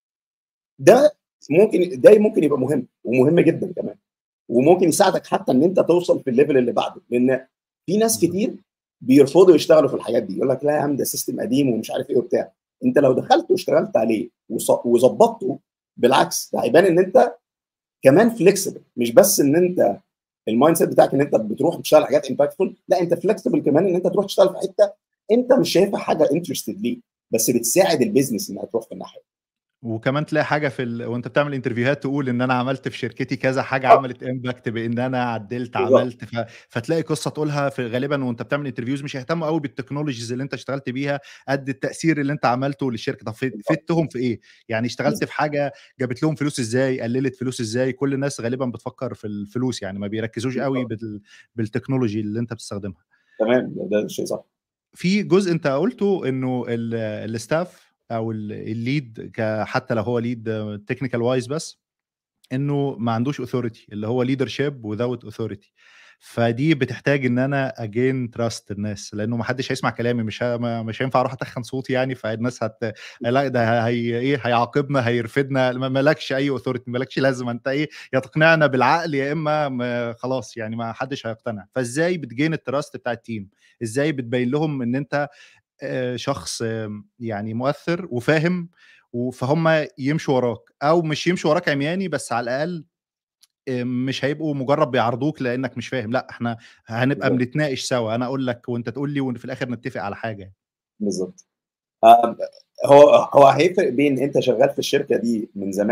ده ممكن ده ممكن يبقى مهم ومهم جدا كمان وممكن يساعدك حتى ان انت توصل في الليفل اللي بعده لان في ناس كتير بيرفضوا يشتغلوا في الحاجات دي يقول لك لا يا عم ده سيستم قديم ومش عارف ايه وبتاع انت لو دخلت واشتغلت عليه وظبطته بالعكس ده هيبان ان انت كمان فليكسبل مش بس ان انت المايند سيت بتاعك ان انت بتروح تشتغل حاجات امباكتفول لا انت فليكسبل كمان ان انت تروح تشتغل في حته انت مش شايفها حاجه انترستد ليه بس بتساعد البيزنس انها تروح في الناحيه وكمان تلاقي حاجه في ال... وانت بتعمل انترفيوهات تقول ان انا عملت في شركتي كذا حاجه أوه. عملت امباكت بان انا عدلت عملت ف... فتلاقي قصه تقولها في غالبا وانت بتعمل انترفيوز مش هيهتموا قوي بالتكنولوجيز اللي انت اشتغلت بيها قد التاثير اللي انت عملته للشركه طب فدتهم في ايه؟ يعني اشتغلت في حاجه جابت لهم فلوس ازاي؟ قللت فلوس ازاي؟ كل الناس غالبا بتفكر في الفلوس يعني ما بيركزوش قوي بال... بالتكنولوجي اللي انت بتستخدمها تمام ده شيء صح في جزء انت قلته انه الستاف او الليد حتى لو هو ليد تكنيكال وايز بس انه ما عندوش اوثوريتي اللي هو ليدرشيب وذاوت اوثوريتي فدي بتحتاج ان انا اجين تراست الناس لانه ما حدش هيسمع كلامي مش مش هينفع اروح اتخن صوتي يعني فالناس هت لا ده هي ايه هيعاقبنا هيرفدنا مالكش اي اوثوريتي مالكش لازمه انت ايه يا تقنعنا بالعقل يا اما خلاص يعني ما حدش هيقتنع فازاي بتجين التراست بتاع التيم ازاي بتبين لهم ان انت شخص يعني مؤثر وفاهم فهم يمشوا وراك او مش يمشوا وراك عمياني بس على الاقل مش هيبقوا مجرد بيعرضوك لانك مش فاهم لا احنا هنبقى بالظبط. بنتناقش سوا انا اقول لك وانت تقول لي وفي الاخر نتفق على حاجه بالظبط هو هو هيفرق بين انت شغال في الشركه دي من زمان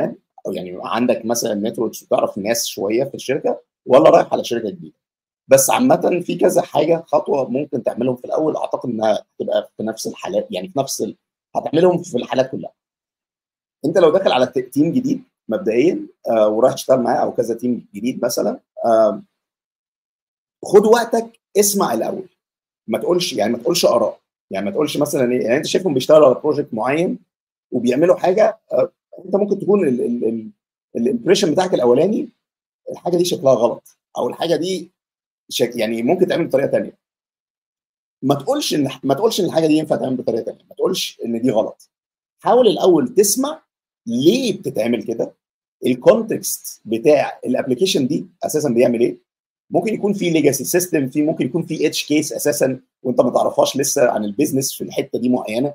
او يعني عندك مثلا نتوركس وتعرف ناس شويه في الشركه ولا رايح على شركه جديده بس عامه في كذا حاجه خطوه ممكن تعملهم في الاول اعتقد انها تبقى في نفس الحالات يعني في نفس ال... هتعملهم في الحالات كلها انت لو داخل على تيم جديد مبدئيا آه ورايح تشتغل معاه او كذا تيم جديد مثلا آه خد وقتك اسمع الاول ما تقولش يعني ما تقولش اراء يعني ما تقولش مثلا ايه يعني انت شايفهم بيشتغلوا على بروجكت معين وبيعملوا حاجه آه انت ممكن تكون الامبريشن بتاعك الاولاني الحاجه دي شكلها غلط او الحاجه دي شك يعني ممكن تعمل بطريقه ثانيه ما تقولش ان ما تقولش ان الحاجه دي ينفع تعمل بطريقه ثانيه ما تقولش ان دي غلط حاول الاول تسمع ليه بتتعمل كده الكونتكست بتاع الابلكيشن دي اساسا بيعمل ايه ممكن يكون في ليجاسي سيستم في ممكن يكون في اتش كيس اساسا وانت ما تعرفهاش لسه عن البيزنس في الحته دي معينه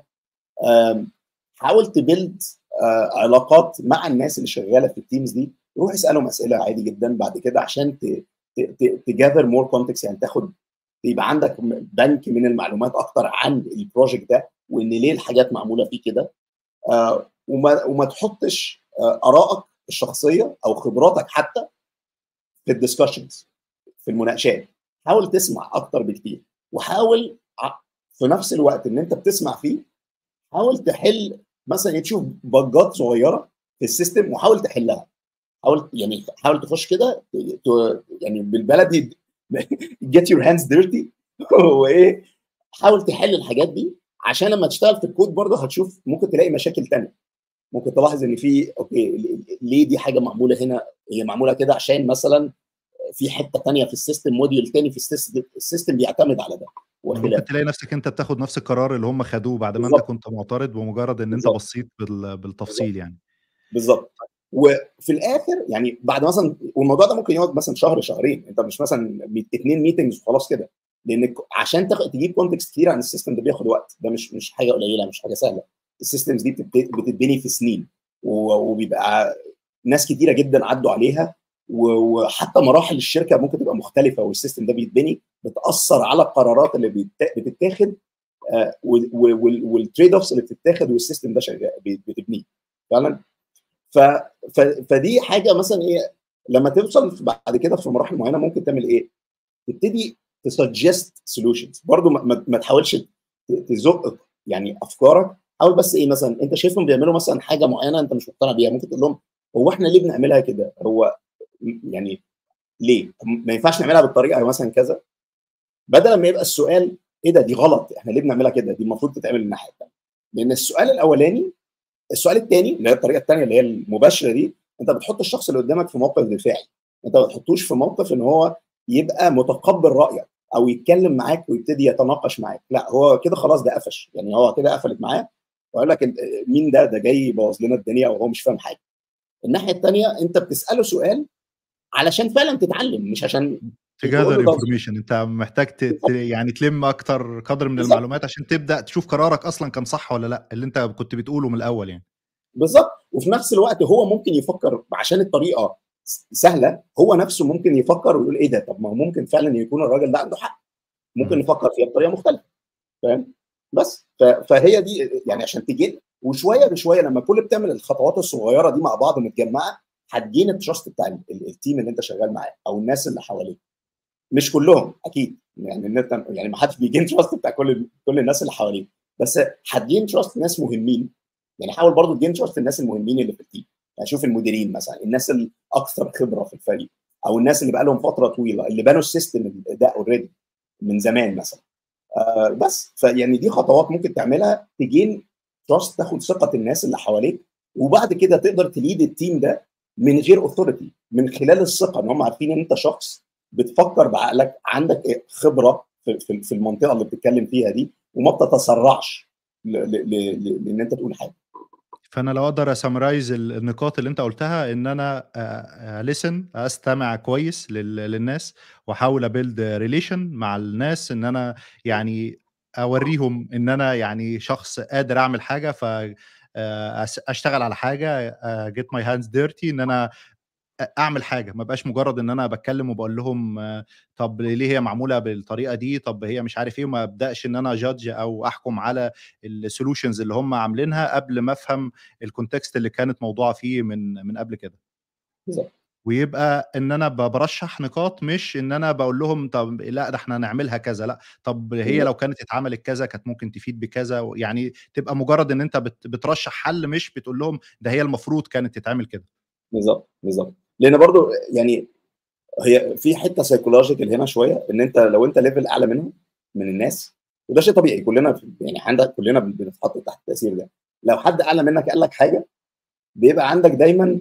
حاول تبيلد علاقات مع الناس اللي شغاله في التيمز دي روح اسالهم اسئله عادي جدا بعد كده عشان تجاذر مور كونتكست يعني تاخد يبقى عندك بنك من المعلومات اكتر عن البروجكت ده وان ليه الحاجات معموله فيه كده آه وما وما تحطش آه ارائك الشخصيه او خبراتك حتى في الدسكشنز في المناقشات حاول تسمع اكتر بكتير وحاول في نفس الوقت ان انت بتسمع فيه حاول تحل مثلا تشوف بجات صغيره في السيستم وحاول تحلها حاول يعني حاول تخش كده يعني بالبلدي get your hands dirty وايه حاول تحل الحاجات دي عشان لما تشتغل في الكود برضه هتشوف ممكن تلاقي مشاكل تانية ممكن تلاحظ ان في اوكي ليه دي حاجه معموله هنا هي معموله كده عشان مثلا في حته تانية في السيستم موديول تاني في السيستم السيستم بيعتمد على ده ممكن تلاقي نفسك انت بتاخد نفس القرار اللي هم خدوه بعد ما انت كنت معترض بمجرد ان انت بصيت بالتفصيل يعني بالظبط وفي الاخر يعني بعد مثلا والموضوع ده ممكن يقعد مثلا شهر شهرين انت مش مثلا اثنين ميتنجز وخلاص كده لان عشان تجيب كونتكست كتير عن السيستم ده بياخد وقت ده مش مش حاجه قليله مش حاجه سهله السيستمز دي بتتبني في سنين وبيبقى ناس كتيره جدا عدوا عليها وحتى مراحل الشركه ممكن تبقى مختلفه والسيستم ده بيتبني بتاثر على القرارات اللي بتتاخد والتريد اوفس اللي بتتاخد والسيستم ده شغال بتبنيه فعلا ف... ف... فدي حاجه مثلا ايه لما توصل بعد كده في مراحل معينه ممكن تعمل ايه؟ تبتدي تسجست سولوشنز برضو ما, ما تحاولش تزق يعني افكارك حاول بس ايه مثلا انت شايفهم بيعملوا مثلا حاجه معينه انت مش مقتنع بيها ممكن تقول لهم هو احنا ليه بنعملها كده؟ هو يعني ليه؟ ما ينفعش نعملها بالطريقه مثلا كذا بدل ما يبقى السؤال ايه ده دي غلط احنا ليه بنعملها كده؟ دي المفروض تتعمل الناحيه الثانيه لان السؤال الاولاني السؤال الثاني اللي هي الطريقه الثانيه اللي هي المباشره دي انت بتحط الشخص اللي قدامك في موقف دفاعي انت ما تحطوش في موقف ان هو يبقى متقبل رايك او يتكلم معاك ويبتدي يتناقش معاك لا هو كده خلاص ده قفش يعني هو كده قفلت معاه ويقول لك مين ده ده جاي يبوظ لنا الدنيا وهو مش فاهم حاجه الناحيه الثانيه انت بتساله سؤال علشان فعلا تتعلم مش عشان تجاذر انفورميشن انت محتاج ت... يعني تلم اكتر قدر من المعلومات عشان تبدا تشوف قرارك اصلا كان صح ولا لا اللي انت كنت بتقوله من الاول يعني بالظبط وفي نفس الوقت هو ممكن يفكر عشان الطريقه سهله هو نفسه ممكن يفكر ويقول ايه ده طب ما هو ممكن فعلا يكون الراجل ده عنده حق ممكن نفكر فيها بطريقه مختلفه فاهم بس فهي دي يعني عشان تجي وشويه بشويه لما كل بتعمل الخطوات الصغيره دي مع بعض متجمعه هتجين التراست بتاع التيم اللي انت شغال معاه او الناس اللي حواليك مش كلهم اكيد يعني ان انت يعني ما حدش بيجين تراست بتاع كل كل الناس اللي حواليك بس هتجين تراست ناس مهمين يعني حاول برضو تجين تراست الناس المهمين اللي في التيم يعني شوف المديرين مثلا الناس الاكثر خبره في الفريق او الناس اللي بقى لهم فتره طويله اللي بنوا السيستم ده اوريدي من زمان مثلا آه بس فيعني دي خطوات ممكن تعملها تجين تراست تاخد ثقه الناس اللي حواليك وبعد كده تقدر تليد التيم ده من غير اوثوريتي من خلال الثقه ان هم عارفين ان انت شخص بتفكر بعقلك عندك خبره في في المنطقه اللي بتتكلم فيها دي وما بتتسرعش لان انت تقول حاجه فانا لو اقدر اسمرايز النقاط اللي انت قلتها ان انا لسن استمع كويس للناس واحاول ابيلد ريليشن مع الناس ان انا يعني اوريهم ان انا يعني شخص قادر اعمل حاجه ف اشتغل على حاجه جيت ماي هاندز ديرتي ان انا اعمل حاجه ما بقاش مجرد ان انا بتكلم وبقول لهم طب ليه هي معموله بالطريقه دي طب هي مش عارف ايه وما ابداش ان انا جادج او احكم على السولوشنز اللي هم عاملينها قبل ما افهم الكونتكست اللي كانت موضوعه فيه من من قبل كده بالظبط ويبقى ان انا برشح نقاط مش ان انا بقول لهم طب لا ده احنا نعملها كذا لا طب هي لو كانت اتعملت كذا كانت ممكن تفيد بكذا يعني تبقى مجرد ان انت بترشح حل مش بتقول لهم ده هي المفروض كانت تتعمل كده بالظبط بالظبط لان برضو يعني هي في حته سايكولوجيكال هنا شويه ان انت لو انت ليفل اعلى منهم من الناس وده شيء طبيعي كلنا يعني عندك كلنا بنتحط تحت التاثير ده لو حد اعلى منك قال لك حاجه بيبقى عندك دايما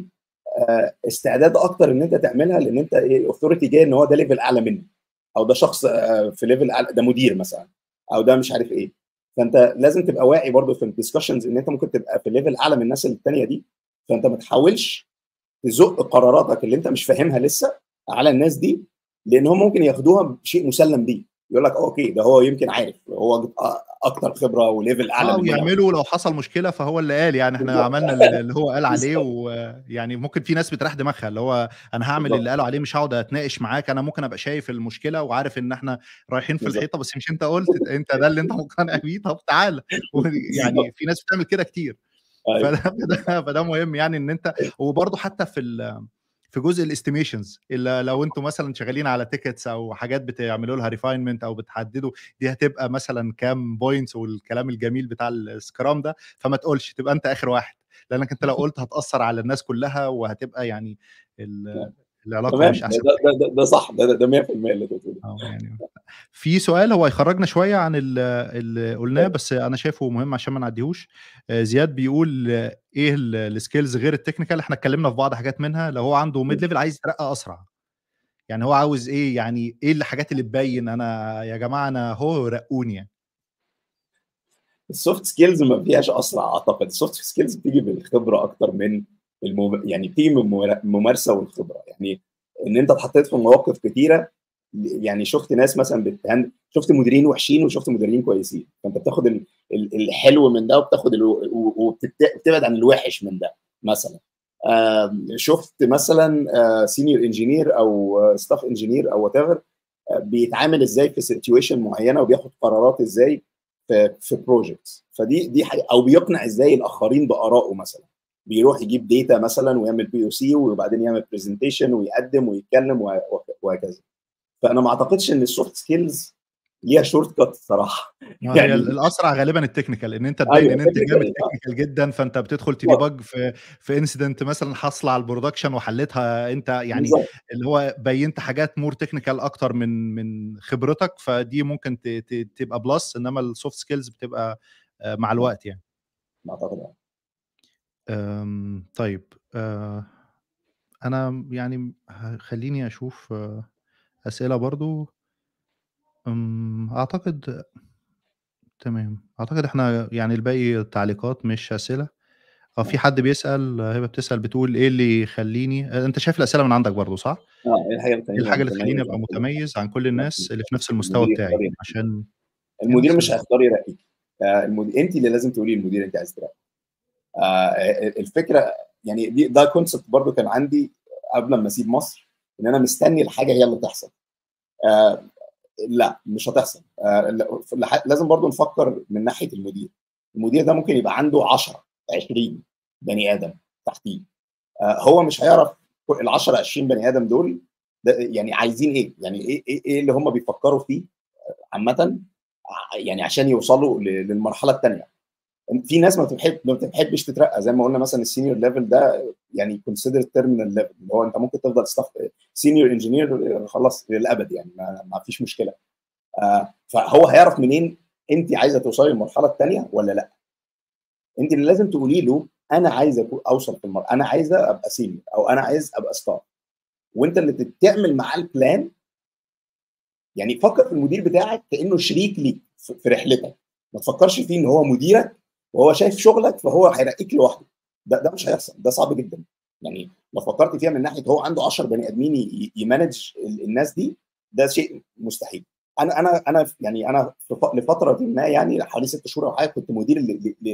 استعداد اكتر ان انت تعملها لان انت ايه اوثورتي جاي ان هو ده ليفل اعلى مني او ده شخص في ليفل أعلى ده مدير مثلا او ده مش عارف ايه فانت لازم تبقى واعي برضو في الديسكشنز ان انت ممكن تبقى في ليفل اعلى من الناس الثانيه دي فانت ما تحاولش تزق قراراتك اللي انت مش فاهمها لسه على الناس دي لان هم ممكن ياخدوها بشيء مسلم بيه يقول لك اوكي ده هو يمكن عارف هو اكتر خبره وليفل اعلى اه ويعملوا لو حصل مشكله فهو اللي قال يعني احنا عملنا اللي هو قال عليه ويعني ممكن في ناس بتريح دماغها اللي هو انا هعمل اللي قالوا عليه مش هقعد اتناقش معاك انا ممكن ابقى شايف المشكله وعارف ان احنا رايحين في الحيطه بس مش انت قلت انت ده اللي انت مقتنع بيه طب تعالى يعني في ناس بتعمل كده كتير فده فده مهم يعني ان انت وبرده حتى في في جزء الاستيميشنز الا لو انتم مثلا شغالين على تيكتس او حاجات بتعملوا لها ريفاينمنت او بتحددوا دي هتبقى مثلا كام بوينتس والكلام الجميل بتاع السكرام ده فما تقولش تبقى انت اخر واحد لانك انت لو قلت هتاثر على الناس كلها وهتبقى يعني العلاقه مش احسن ده, ده, ده صح ده ده 100% اللي انت بتقوله يعني في سؤال هو يخرجنا شويه عن اللي قلناه بس انا شايفه مهم عشان ما نعديهوش زياد بيقول ايه السكيلز غير التكنيكال احنا اتكلمنا في بعض حاجات منها لو هو عنده ميد ليفل عايز يترقى اسرع يعني هو عاوز ايه يعني ايه الحاجات اللي تبين انا يا جماعه انا هو رقوني يعني السوفت سكيلز ما فيهاش اسرع اعتقد السوفت سكيلز بتيجي بالخبره اكتر من المم... يعني بتيجي من الممارسه والخبره يعني ان انت اتحطيت في مواقف كتيره يعني شفت ناس مثلا بتهند شفت مديرين وحشين وشفت مديرين كويسين فانت بتاخد ال... ال... الحلو من ده وبتاخد ال... وبتبعد عن الوحش من ده مثلا آه شفت مثلا آه سينيور انجينير او ستاف انجينير او وات ايفر آه بيتعامل ازاي في سيتويشن معينه وبياخد قرارات ازاي في في بروجكتس فدي دي حاجة او بيقنع ازاي الاخرين بارائه مثلا بيروح يجيب داتا مثلا ويعمل بي او سي وبعدين يعمل برزنتيشن ويقدم ويتكلم وهكذا فانا ما اعتقدش ان السوفت سكيلز ليها شورت كات الصراحه يعني الاسرع غالبا التكنيكال ان انت تبين أيوة ان انت جامد تكنيكال جدا فانت بتدخل تديبج في في انسيدنت مثلا حاصله على البرودكشن وحلتها انت يعني بالزبط. اللي هو بينت حاجات مور تكنيكال اكتر من من خبرتك فدي ممكن تبقى بلس انما السوفت سكيلز بتبقى مع الوقت يعني اعتقد آمم طيب آآ أنا يعني خلّيني أشوف أسئلة برضه. إمم، أعتقد تمام، أعتقد إحنا يعني الباقي تعليقات مش أسئلة. آه، في حد بيسأل هبة بتسأل بتقول إيه اللي يخلّيني أنت شايف الأسئلة من عندك برضه صح؟ آه، إيه الحاجة إيه الحاجة اللي تخلّيني أبقى متميز عن كل الناس اللي في نفس المستوى بتاعي عشان المدير مش هيختار يرقيك آآ المد أنتِ اللي لازم تقولي للمدير أنتِ عايزة ترقّي. آآ الفكرة يعني دي ده concept برضه كان عندي قبل أمّا أسيب مصر، إن أنا مستني الحاجة هي اللي تحصل. آآ لأ، مش هتحصل. آآ ل لازم برضه نفكّر من ناحية المدير. المدير ده ممكن يبقى عنده 10، 20 بني آدم تحتيه. آآ هو مش هيعرف ال10، 20 بني آدم دول ده يعني عايزين إيه؟ يعني إيه إيه إيه اللي هم بيفكّروا فيه عامةً يعني عشان يوصلوا ل للمرحلة التانية. في ناس ما بتحب ما بتحبش تترقى زي ما قلنا مثلا السينيور ليفل ده يعني كونسيدر تيرمينال ليفل اللي هو انت ممكن تفضل ستاف سينيور انجينير خلاص للابد يعني ما, ما فيش مشكله آه فهو هيعرف منين انت عايزه توصلي للمرحله الثانيه ولا لا انت اللي لازم تقولي له انا عايز اوصل في المرحله انا عايزه ابقى سينيور او انا عايز ابقى ستاف وانت اللي تعمل معاه البلان يعني فكر في المدير بتاعك كانه شريك ليك في رحلتك ما تفكرش فيه ان هو مديرك وهو شايف شغلك فهو هيرقيك لوحده ده ده مش هيحصل ده صعب جدا يعني لو فكرت فيها من ناحيه هو عنده 10 بني ادمين يمانج الناس دي ده شيء مستحيل انا انا انا يعني انا لفتره ما يعني حوالي ست شهور او حاجه كنت مدير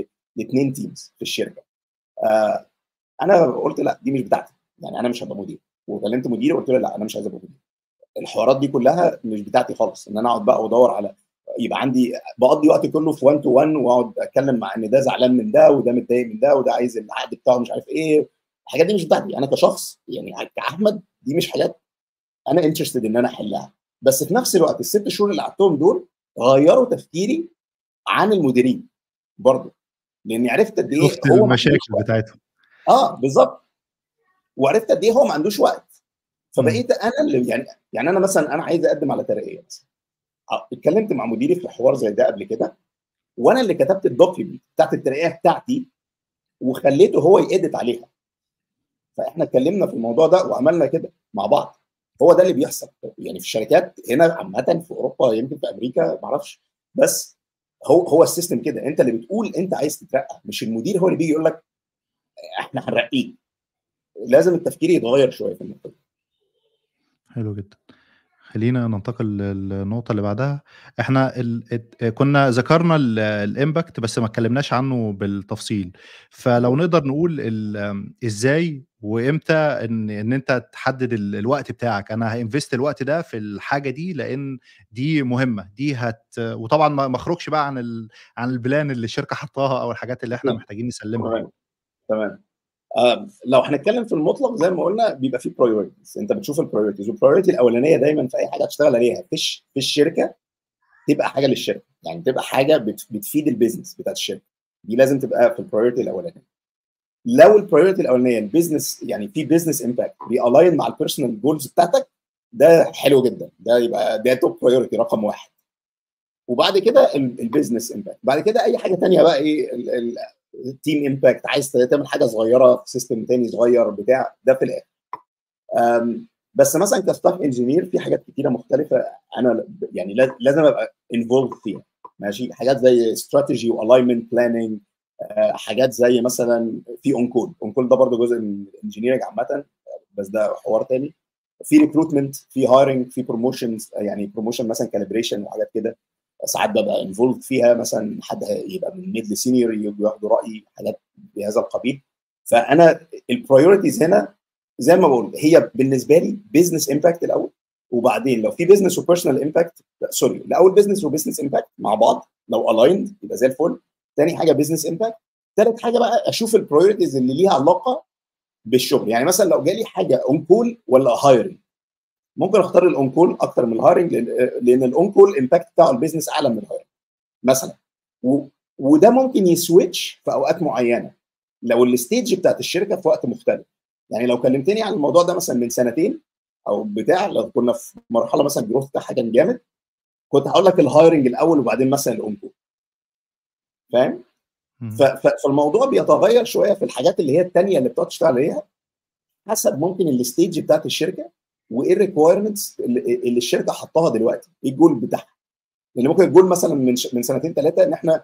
لاثنين تيمز في الشركه آه انا قلت لا دي مش بتاعتي يعني انا مش هبقى مدير وكلمت مديري وقلت له لا انا مش عايز ابقى مدير الحوارات دي كلها مش بتاعتي خالص ان انا اقعد بقى وادور على يبقى عندي بقضي وقتي كله في 1 تو 1 واقعد اتكلم مع ان ده زعلان من ده وده متضايق من ده وده عايز العقد بتاعه مش عارف ايه الحاجات دي مش بتاعتي انا كشخص يعني كاحمد دي مش حاجات انا انترستد ان انا احلها بس في نفس الوقت الست شهور اللي قعدتهم دول غيروا تفكيري عن المديرين برضه لاني عرفت قد ايه شفت المشاكل بتاعتهم اه بالظبط وعرفت قد ايه هو ما عندوش وقت فبقيت انا اللي يعني يعني انا مثلا انا عايز اقدم على ترقيه مثلا اتكلمت مع مديري في حوار زي ده قبل كده وانا اللي كتبت الدوكيومنت بتاعت الترقيه بتاعتي وخليته هو يأدت عليها فاحنا اتكلمنا في الموضوع ده وعملنا كده مع بعض هو ده اللي بيحصل يعني في الشركات هنا عامه في اوروبا يمكن في امريكا ما اعرفش بس هو هو السيستم كده انت اللي بتقول انت عايز تترقى مش المدير هو اللي بيجي يقول لك احنا هنرقيك لازم التفكير يتغير شويه في النقطه دي حلو جدا خلينا ننتقل للنقطة اللي بعدها احنا ال... كنا ذكرنا الامباكت بس ما اتكلمناش عنه بالتفصيل فلو نقدر نقول ال... ازاي وامتى ان ان انت تحدد ال... الوقت بتاعك انا هانفست الوقت ده في الحاجة دي لان دي مهمة دي هت وطبعا ما اخرجش بقى عن ال... عن البلان اللي الشركة حطاها او الحاجات اللي احنا محتاجين نسلمها تمام تمام آه لو هنتكلم في المطلق زي ما قلنا بيبقى في برايورتيز انت بتشوف البرايورتيز والبرايورتي الاولانيه دايما في اي حاجه هتشتغل عليها في في الشركه تبقى حاجه للشركه يعني تبقى حاجه بتفيد البيزنس بتاعت الشركه دي لازم تبقى في البرايورتي الاولانيه لو البرايورتي الاولانيه البيزنس يعني في بيزنس امباكت بيالاين مع البيرسونال جولز بتاعتك ده حلو جدا ده يبقى ده توب برايورتي رقم واحد وبعد كده البيزنس امباكت بعد كده اي حاجه ثانيه بقى ايه تيم امباكت عايز تعمل حاجه صغيره في سيستم تاني صغير بتاع ده في الاخر بس مثلا كستاف انجينير في حاجات كتيره مختلفه انا يعني لازم ابقى انفولد فيها ماشي حاجات زي استراتيجي والاينمنت بلاننج حاجات زي مثلا في اون كول اون كول ده برضه جزء من الانجينيرنج عامه بس ده حوار تاني في ريكروتمنت في هايرنج في بروموشنز يعني بروموشن مثلا كاليبريشن وحاجات كده ساعات ببقى انفولد فيها مثلا حد يبقى من ميد لسينيور ياخدوا رايي حاجات بهذا القبيل فانا البرايورتيز هنا زي ما بقول هي بالنسبه لي بزنس امباكت الاول وبعدين لو في بزنس وبيرسونال امباكت سوري الاول بزنس وبزنس امباكت مع بعض لو الايند يبقى زي الفل تاني حاجه بزنس امباكت ثالث حاجه بقى اشوف البرايورتيز اللي ليها علاقه بالشغل يعني مثلا لو جالي حاجه اون كول ولا هايرنج ممكن اختار الاون كول اكتر من الهايرنج لان الاون كول امباكت بتاعه البيزنس اعلى من الهايرنج مثلا و... وده ممكن يسويتش في اوقات معينه لو الستيج بتاعت الشركه في وقت مختلف يعني لو كلمتني عن الموضوع ده مثلا من سنتين او بتاع لو كنا في مرحله مثلا الجروث بتاعها كان جامد كنت هقول لك الهايرنج الاول وبعدين مثلا الاون كول فاهم؟ فالموضوع بيتغير شويه في الحاجات اللي هي الثانيه اللي بتقعد تشتغل عليها حسب ممكن الستيج بتاعت الشركه وايه الريكوايرمنتس اللي الشركه حطاها دلوقتي ايه الجول بتاعها لان ممكن الجول مثلا من من سنتين ثلاثه ان احنا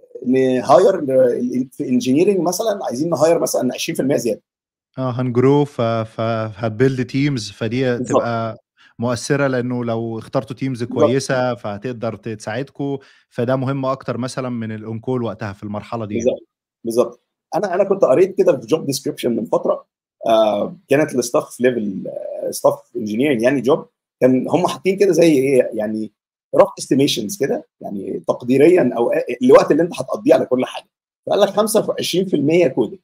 نهاير في انجينيرنج مثلا عايزين نهاير مثلا 20% زياده اه هنجرو فهتبيلد تيمز فدي بالزبط. تبقى مؤثره لانه لو اخترتوا تيمز كويسه فهتقدر تساعدكم فده مهم اكتر مثلا من الاونكول وقتها في المرحله دي بالظبط بالظبط انا انا كنت قريت كده في جوب ديسكريبشن من فتره آه كانت الستاف ليفل ستاف انجينيرنج يعني جوب كان هم حاطين كده زي ايه يعني رف استيميشنز كده يعني تقديريا او الوقت اللي انت هتقضيه على كل حاجه فقال لك 25% كودنج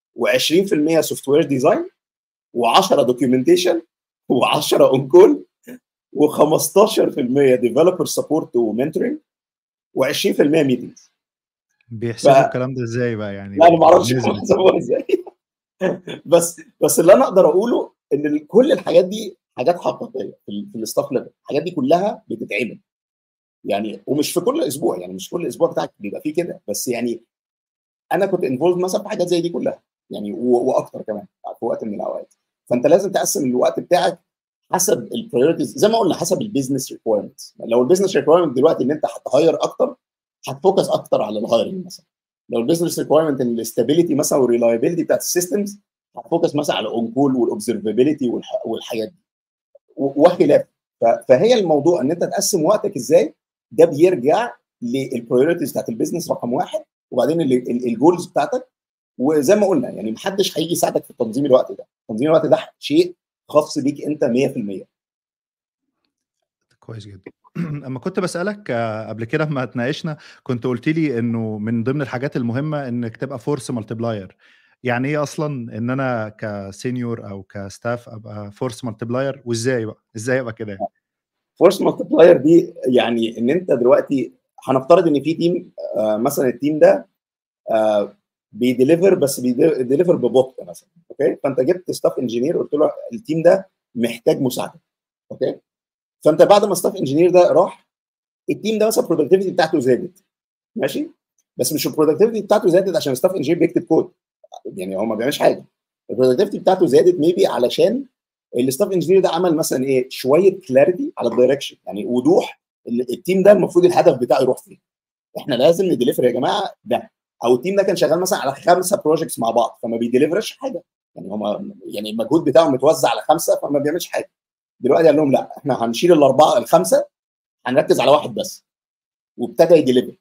و20% سوفت وير ديزاين و10 دوكيومنتيشن و10 اون كول و15% ديفلوبر سبورت ومنتورنج و20% ميتنجز بيحسبوا ف... الكلام ده ازاي بقى يعني لا انا ما اعرفش بيحسبوها ازاي بس بس اللي انا اقدر اقوله ان كل الحاجات دي حاجات حقيقيه في, في الاستاف ليفل الحاجات دي كلها بتتعمل يعني ومش في كل اسبوع يعني مش كل اسبوع بتاعك بيبقى فيه كده بس يعني انا كنت انفولد مثلا في حاجات زي دي كلها يعني واكتر كمان في وقت من الاوقات فانت لازم تقسم الوقت بتاعك حسب البريورتيز زي ما قلنا حسب البيزنس ريكويرمنتس لو البيزنس ريكويرمنت دلوقتي ان انت هتهاير اكتر هتفوكس اكتر على الهايرنج مثلا لو البيزنس ريكويرمنت ان الاستابيليتي مثلا والريلايبيلتي بتاعت السيستمز هتفوكس مثلا على اون كول والاوبزرفابيلتي والحاجات دي وخلاف فهي الموضوع ان انت تقسم وقتك ازاي ده بيرجع للبريورتيز بتاعت البيزنس رقم واحد وبعدين الجولز بتاعتك وزي ما قلنا يعني محدش هيجي يساعدك في تنظيم الوقت ده تنظيم الوقت ده شيء خاص بيك انت 100% كويس جدا اما كنت بسالك آه، قبل كده اما اتناقشنا كنت قلت لي انه من ضمن الحاجات المهمه انك تبقى فورس مالتبلاير يعني ايه اصلا ان انا كسينيور او كستاف ابقى فورس مالتبلاير وازاي بقى ازاي ابقى كده يعني؟ فورس مالتبلاير دي يعني ان انت دلوقتي هنفترض ان في تيم آه مثلا التيم ده آه بيديليفر بس بيديليفر ببطء مثلا اوكي فانت جبت ستاف انجينير قلت له التيم ده محتاج مساعده اوكي فانت بعد ما ستاف انجينير ده راح التيم ده مثلا البرودكتيفيتي بتاعته زادت ماشي بس مش البرودكتيفيتي بتاعته زادت عشان ستاف انجينير بيكتب كود يعني هو ما بيعملش حاجه البرودكتيفيتي بتاعته زادت ميبي علشان الستاف انجينير ده عمل مثلا ايه شويه كلاريتي على الدايركشن يعني وضوح التيم ده المفروض الهدف بتاعه يروح فين احنا لازم نديليفر يا جماعه ده او التيم ده كان شغال مثلا على خمسه بروجكتس مع بعض فما بيديليفرش حاجه يعني هم يعني المجهود بتاعه متوزع على خمسه فما بيعملش حاجه دلوقتي قال لهم لا احنا هنشيل الاربعه الخمسه هنركز على واحد بس وابتدى يديليفر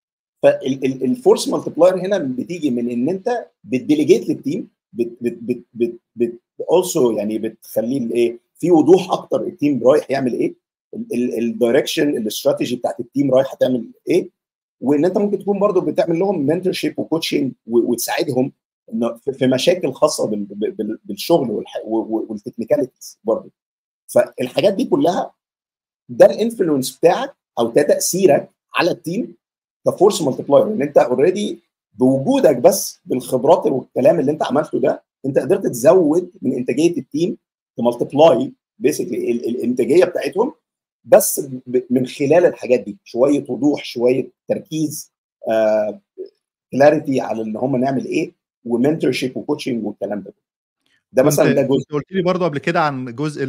فالفورس مالتبلاير هنا بتيجي من ان انت بتديليجيت للتيم بت بت بت بت, بت also يعني بتخليه الايه في وضوح اكتر التيم رايح يعمل ايه الدايركشن الاستراتيجي بتاعت التيم رايحه تعمل ايه وان انت ممكن تكون برضو بتعمل لهم منتور شيب وكوتشنج وتساعدهم في مشاكل خاصه بالشغل والتكنيكاليتيز برضو فالحاجات دي كلها ده الانفلونس بتاعك او ده تاثيرك على التيم كفورس مالتبلاير ان انت اوريدي بوجودك بس بالخبرات والكلام اللي انت عملته ده انت قدرت تزود من انتاجيه التيم تمالتبلاي بيسكلي الانتاجيه بتاعتهم بس من خلال الحاجات دي شويه وضوح شويه تركيز كلاريتي آه، على ان هم نعمل ايه ومنتور شيب وكوتشنج والكلام ده ده مثلا ده جزء قلت لي برضه قبل كده عن جزء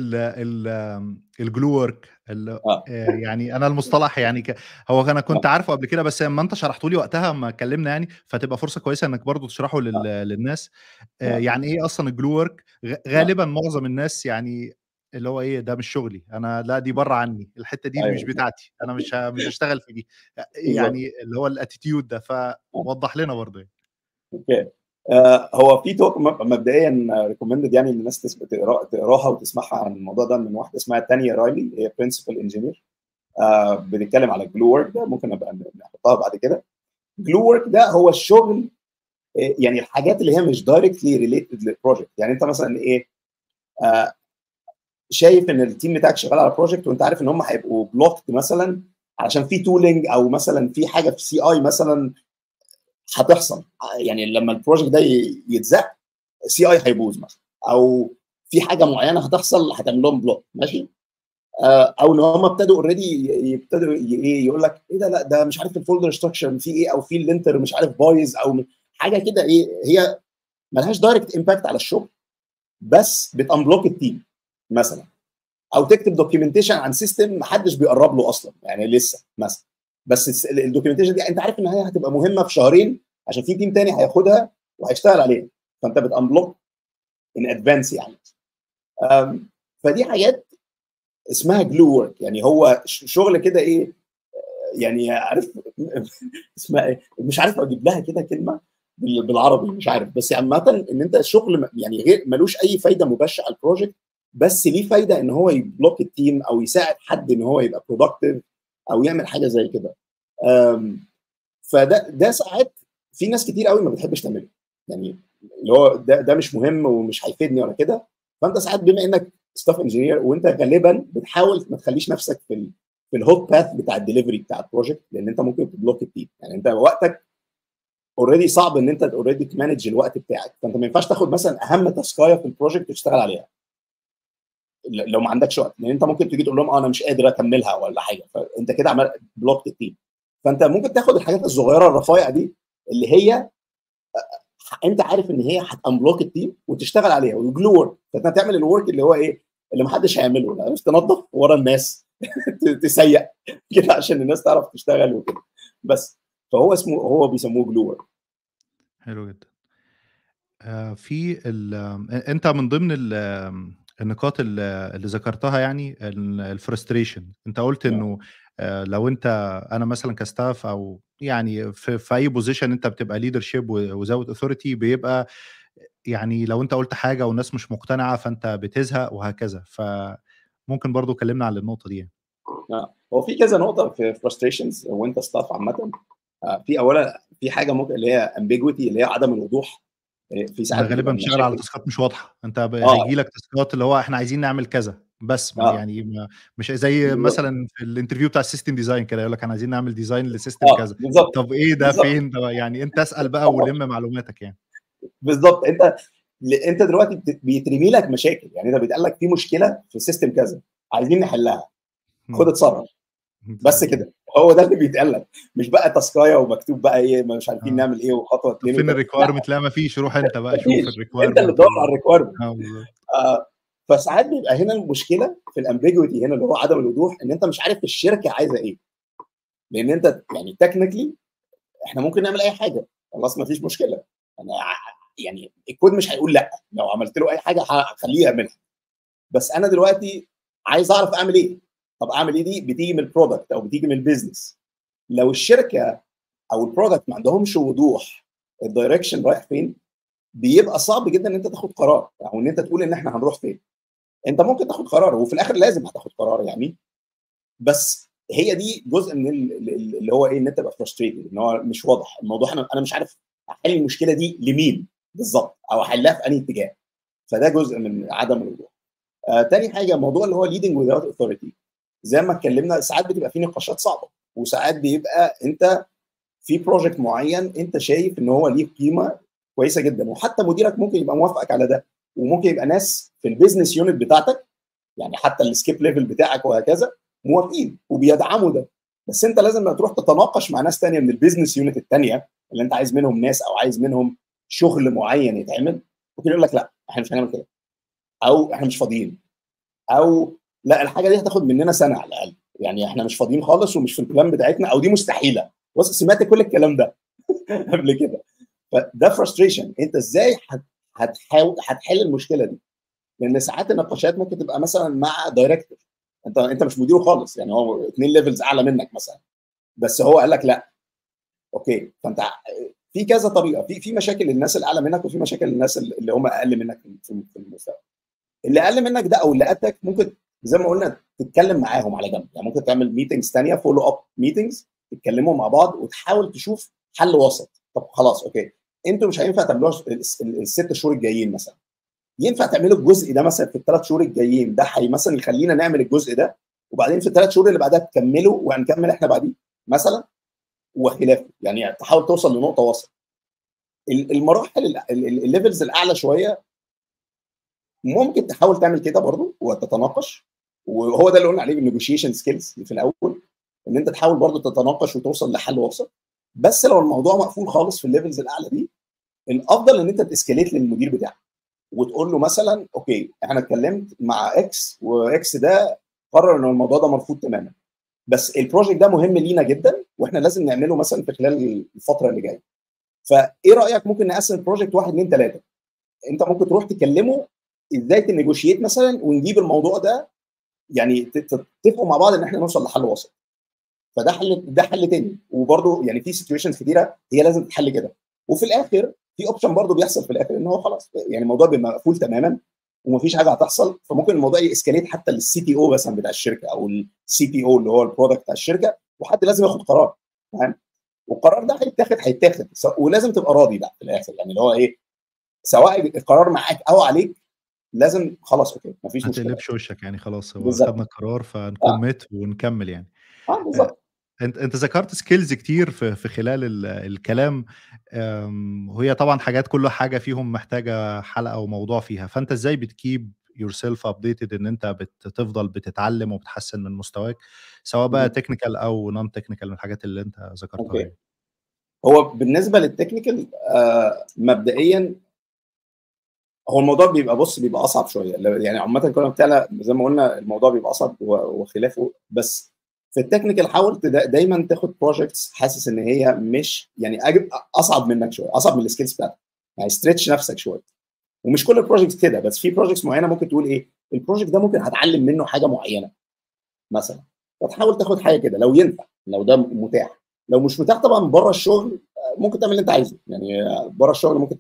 الجلو ورك آه. يعني انا المصطلح يعني ك... هو انا كنت آه. عارفه قبل كده بس لما انت شرحته لي وقتها ما اتكلمنا يعني فتبقى فرصه كويسه انك برضه تشرحه لل... آه. للناس آه. يعني ايه اصلا الجلو ورك غالبا معظم الناس يعني اللي هو ايه ده مش شغلي انا لا دي بره عني الحته دي أيوة. مش بتاعتي انا مش مش هشتغل في دي يعني اللي هو الاتيتيود ده فوضح لنا برضه يعني. اوكي آه هو في توك مبدئيا ريكومندد يعني الناس تقرا تقراها وتسمعها عن الموضوع ده من واحده اسمها تانيا رايلي هي برنسبل انجينير آه بنتكلم على جلو ورك ده ممكن ابقى نحطها بعد كده جلو ورك ده هو الشغل آه، يعني الحاجات اللي هي مش دايركتلي ريليتد للبروجكت يعني انت مثلا ايه آه شايف ان التيم بتاعك شغال على بروجكت وانت عارف ان هم هيبقوا بلوكت مثلا علشان في تولينج او مثلا في حاجه في سي اي مثلا هتحصل يعني لما البروجكت ده يتزق سي اي هيبوظ مثلا او في حاجه معينه هتحصل هتعمل لهم بلوك ماشي آه، او ان هم ابتدوا اوريدي يبتدوا ايه يقول لك ايه ده لا ده مش عارف الفولدر ستراكشر في ايه او في اللينتر مش عارف بايظ او حاجه كده ايه هي ملهاش دايركت امباكت على الشغل بس بتانبلوك التيم مثلا او تكتب دوكيومنتيشن عن سيستم محدش بيقرب له اصلا يعني لسه مثلا بس الدوكيومنتيشن دي انت عارف ان هي هتبقى مهمه في شهرين عشان في تيم تاني هياخدها وهيشتغل عليها فانت بتانبلوك ان ادفانس يعني فدي حاجات اسمها جلو ورك يعني هو شغل كده ايه يعني عارف اسمها ايه مش عارف اجيب لها كده كلمه بالعربي مش عارف بس عامه ان انت الشغل يعني غير ملوش اي فايده مباشره على البروجكت بس ليه فايده ان هو يبلوك التيم او يساعد حد ان هو يبقى برودكتيف او يعمل حاجه زي كده فده ده ساعات في ناس كتير قوي ما بتحبش تعمله يعني اللي هو ده ده مش مهم ومش هيفيدني ولا كده فانت ساعات بما انك ستاف انجينير وانت غالبا بتحاول ما تخليش نفسك في ال في الهوت باث بتاع الدليفري بتاع البروجكت لان انت ممكن تبلوك التيم يعني انت وقتك اوريدي صعب ان انت اوريدي تمانج الوقت بتاعك فانت ما ينفعش تاخد مثلا اهم تاسكايه في البروجكت وتشتغل عليها لو ما عندكش وقت لان انت ممكن تيجي تقول لهم اه انا مش قادر اكملها ولا حاجه فانت كده عمال بلوك التيم فانت ممكن تاخد الحاجات الصغيره الرفايع دي اللي هي انت عارف ان هي هتانبلوك التيم وتشتغل عليها ويجلو ورك فانت تعمل الورك اللي هو ايه اللي ما حدش هيعمله مش تنظف ورا الناس تسيق كده عشان الناس تعرف تشتغل وكده بس فهو اسمه هو بيسموه جلو ورك حلو جدا آه في انت من ضمن النقاط اللي ذكرتها يعني الفرستريشن انت قلت نعم. انه لو انت انا مثلا كستاف او يعني في, في اي بوزيشن انت بتبقى ليدرشيب وزاوت اوثورتي بيبقى يعني لو أنت قُلت حاجة والناس مش مقتنعة فأنت بتزهق وهكذا، فممكن برضه كلمنا عن النقطة دي يعني. آه، هو في كذا نقطة في frustrations وأنت staff عامةً، آه، في أولًا في حاجة ممكن اللي هي ambiguity اللي هي عدم الوضوح، آآ في أنت ساعات غالبًا بتبقى بتشتغل على المشاكل تاسكات مش واضحة، أنت ب آه. هييجي لك تاسكات اللي هو إحنا عايزين نعمل كذا، بس ما آه. يعني ما مش زي بالضبط. مثلًا في الinterview بتاع الsystem design كده يقول لك إحنا عايزين نعمل design لsystem آه، كذا، بالضبط، طب إيه ده، بالضبط. فين ده، يعني أنت اسأل بقى طبعًا. ولِم معلوماتك يعني. بالضبط، أنت ل أنت دلوقتي بت بيترمي لك مشاكل، يعني أنت بيتقال لك في مشكلة في system كذا، عايزين نحلها، خُد إمم. اتصرف، بس بالضبط. كده، هو ده اللي بيتقال لك، مش بقى تاسكاية ومكتوب بقى إيه مش عارفين آه. نعمل إيه وخطوة طب 2 فين و3 لأ، الrequirement لا ما فيش، روح أنت بقى ما شوف فيش، أنت اللي الrequirement تدوّر و على الrequirement. آه بالضبط. آآ، فساعات بيبقى هنا المشكلة في الambiguity هنا اللي هو عدم الوضوح، إن أنت مش عارف الشركة عايزة إيه، لإن أنت يعني technically إحنا ممكن نعمل أي حاجة، خلاص ما فيش مشكلة، أنا ع يعني الكود مش هيقول لأ، لو عملت له أي حاجة هاخلّيه يعملها، بس أنا دلوقتي عايز أعرف أعمل إيه، طب أعمل إيه دي بتيجي من الproduct أو بتيجي من الbusiness، لو الشركة أو الproduct ما عندهمش وضوح الdirection رايح فين، بيبقى صعب جدًا إن أنت تاخد قرار، أو إن أنت تقول إن إحنا هنروح فين، أنت ممكن تاخد قرار وفي الآخر لازم هتاخد قرار يعني، بس هي دي جزء من ال ال اللي هو إيه، إن أنت تبقى frustrated إن هو مش واضح، الموضوع أنا أنا مش عارف أحل المشكلة دي لمين بالضبط، أو أحلها في أنهي اتجاه، فده جزء من عدم الوضوح. آآ، تاني حاجة موضوع اللي هو leading without authority زي ما اتكلمنا ساعات بتبقى في نقاشات صعبة، وساعات بيبقى أنت في project معين أنت شايف إن هو ليه قيمة كويسة جدًا، وحتى مديرك ممكن يبقى موافقك على ده، وممكن يبقى ناس في الbusiness unit بتاعتك يعني حتى الskip level بتاعك وهكذا موافقين وبيدعموا ده، بس أنت لازم لمّا تروح تتناقش مع ناس تانية من الbusiness unit التانية اللي أنت عايز منهم ناس أو عايز منهم شغل معين يتعمل، ممكن يقول لك لأ، إحنا مش هنعمل كده، أو إحنا مش فاضيين، أو لأ الحاجة دي هتاخد مننا سنة على الأقل، يعني إحنا مش فاضيين خالص ومش في الplan بتاعتنا أو دي مستحيلة، بُص سمعت كل الكلام ده قبل كده، فده frustration أنت إزاي هت هتحاول هتحل المشكلة دي، لإن ساعات النقاشات ممكن تبقى مثلًا مع director أنت أنت مش مديره خالص، يعني هو 2 levels أعلى منك مثلًا، بس هو قال لك لأ، أوكي، فأنت في كذا طريقة، في في مشاكل للناس اللي أعلى منك وفي مشاكل للناس ال اللي هم أقل منك في في في المستوى. اللي أقل منك ده أو اللي قدك ممكن زي ما قلنا تتكلم معاهم على جنب، يعني ممكن تعمل meetings تانية follow up meetings تتكلموا مع بعض وتحاول تشوف حل وسط، طب خلاص أوكي، أنتم مش هينفع تعملوها الس ال6 شهور الجايين مثلًا، ينفع تعملوا الجزء ده مثلًا في ال3 شهور الجايين، ده هي مثلًا يخلّينا نعمل الجزء ده، وبعدين في ال3 شهور اللي بعدها تكملوا وهنكمل إحنا بعديه مثلًا، وخلافه، يعني تحاول توصل لنقطة وسط. ال المراحل ال ال الlevels الأعلى شوية ممكن تحاول تعمل كده برضه وتتناقش، وهو ده اللي قلنا عليه الnegotiation skills في الأول، إن أنت تحاول برضه تتناقش وتوصل لحل وسط، بس لو الموضوع مقفول خالص في الlevels الأعلى دي، الأفضل إن أنت تescalate للمدير بتاعك، وتقول له مثلًا أوكي إحنا اتكلمت مع X وX ده قرر إن الموضوع ده مرفوض تمامًا، بس الproject ده مهم لينا جدًا وإحنا لازم نعمله مثلًا في خلال الفترة اللي جاية، فإيه رأيك ممكن نقسم الproject 1، 2، 3 أنت ممكن تروح تكلمه إزاي تnegotiate مثلًا ونجيب الموضوع ده يعني ت تتفقوا مع بعض إن إحنا نوصل لحل وسط. فده حل ده حل تاني، وبرضه يعني في situations كتيرة هي لازم تتحل كده، وفي الآخر في option برضه بيحصل في الآخر إن هو خلاص يعني الموضوع بيبقى مقفول تمامًا وما فيش حاجة هتحصل، فممكن الموضوع يescalate حتى للCTO مثلًا بتاع الشركة أو الCPO اللي هو الproduct بتاع الشركة، وحد لازم ياخد قرار فاهم؟ والقرار ده هيتاخد هيتاخد س ولازم تبقى راضي بقى في الآخر، يعني اللي هو إيه سواء القرار معاك أو عليك لازم خلاص أوكي ما فيش ما مشكلة. تقلبش وشك يعني خلاص هو بالضبط. خدنا القرار آه. فنcommit ونكمل يعني. آه آآ بالضبط. أنت أنت ذكرت skills كتير في في خلال ال الكلام، آمم، وهي طبعًا حاجات كل حاجة فيهم محتاجة حلقة وموضوع فيها، فأنت إزاي بتkeep yourself updated إن أنت بت تفضل بتتعلم وبتحسّن من مستواك، سواء بقى اهم. technical أو non technical من الحاجات اللي أنت ذكرتها أوكي. يعني؟ هو بالنسبة للtechnical آآ مبدئيًا هو الموضوع بيبقى بُص بيبقى أصعب شوية، ل يعني عامةً كل ما بتعلى زي ما قلنا الموضوع بيبقى أصعب و وخلافه، بس في الtechnical حاول ت دايمًا تاخد projects حاسس إن هي مش يعني أج أصعب منك شوية، أصعب من الskills بتاعتك، يعني stretch نفسك شوية، ومش كل الprojects كده، بس في projects معينة ممكن تقول إيه الproject ده ممكن هاتعلم منه حاجة معينة مثلًا، فتحاول تاخد حاجة كده لو ينفع، لو ده متاح، لو مش متاح طبعًا برّه الشغل ممكن تعمل اللي أنت عايزه، يعني برّه الشغل ممكن ت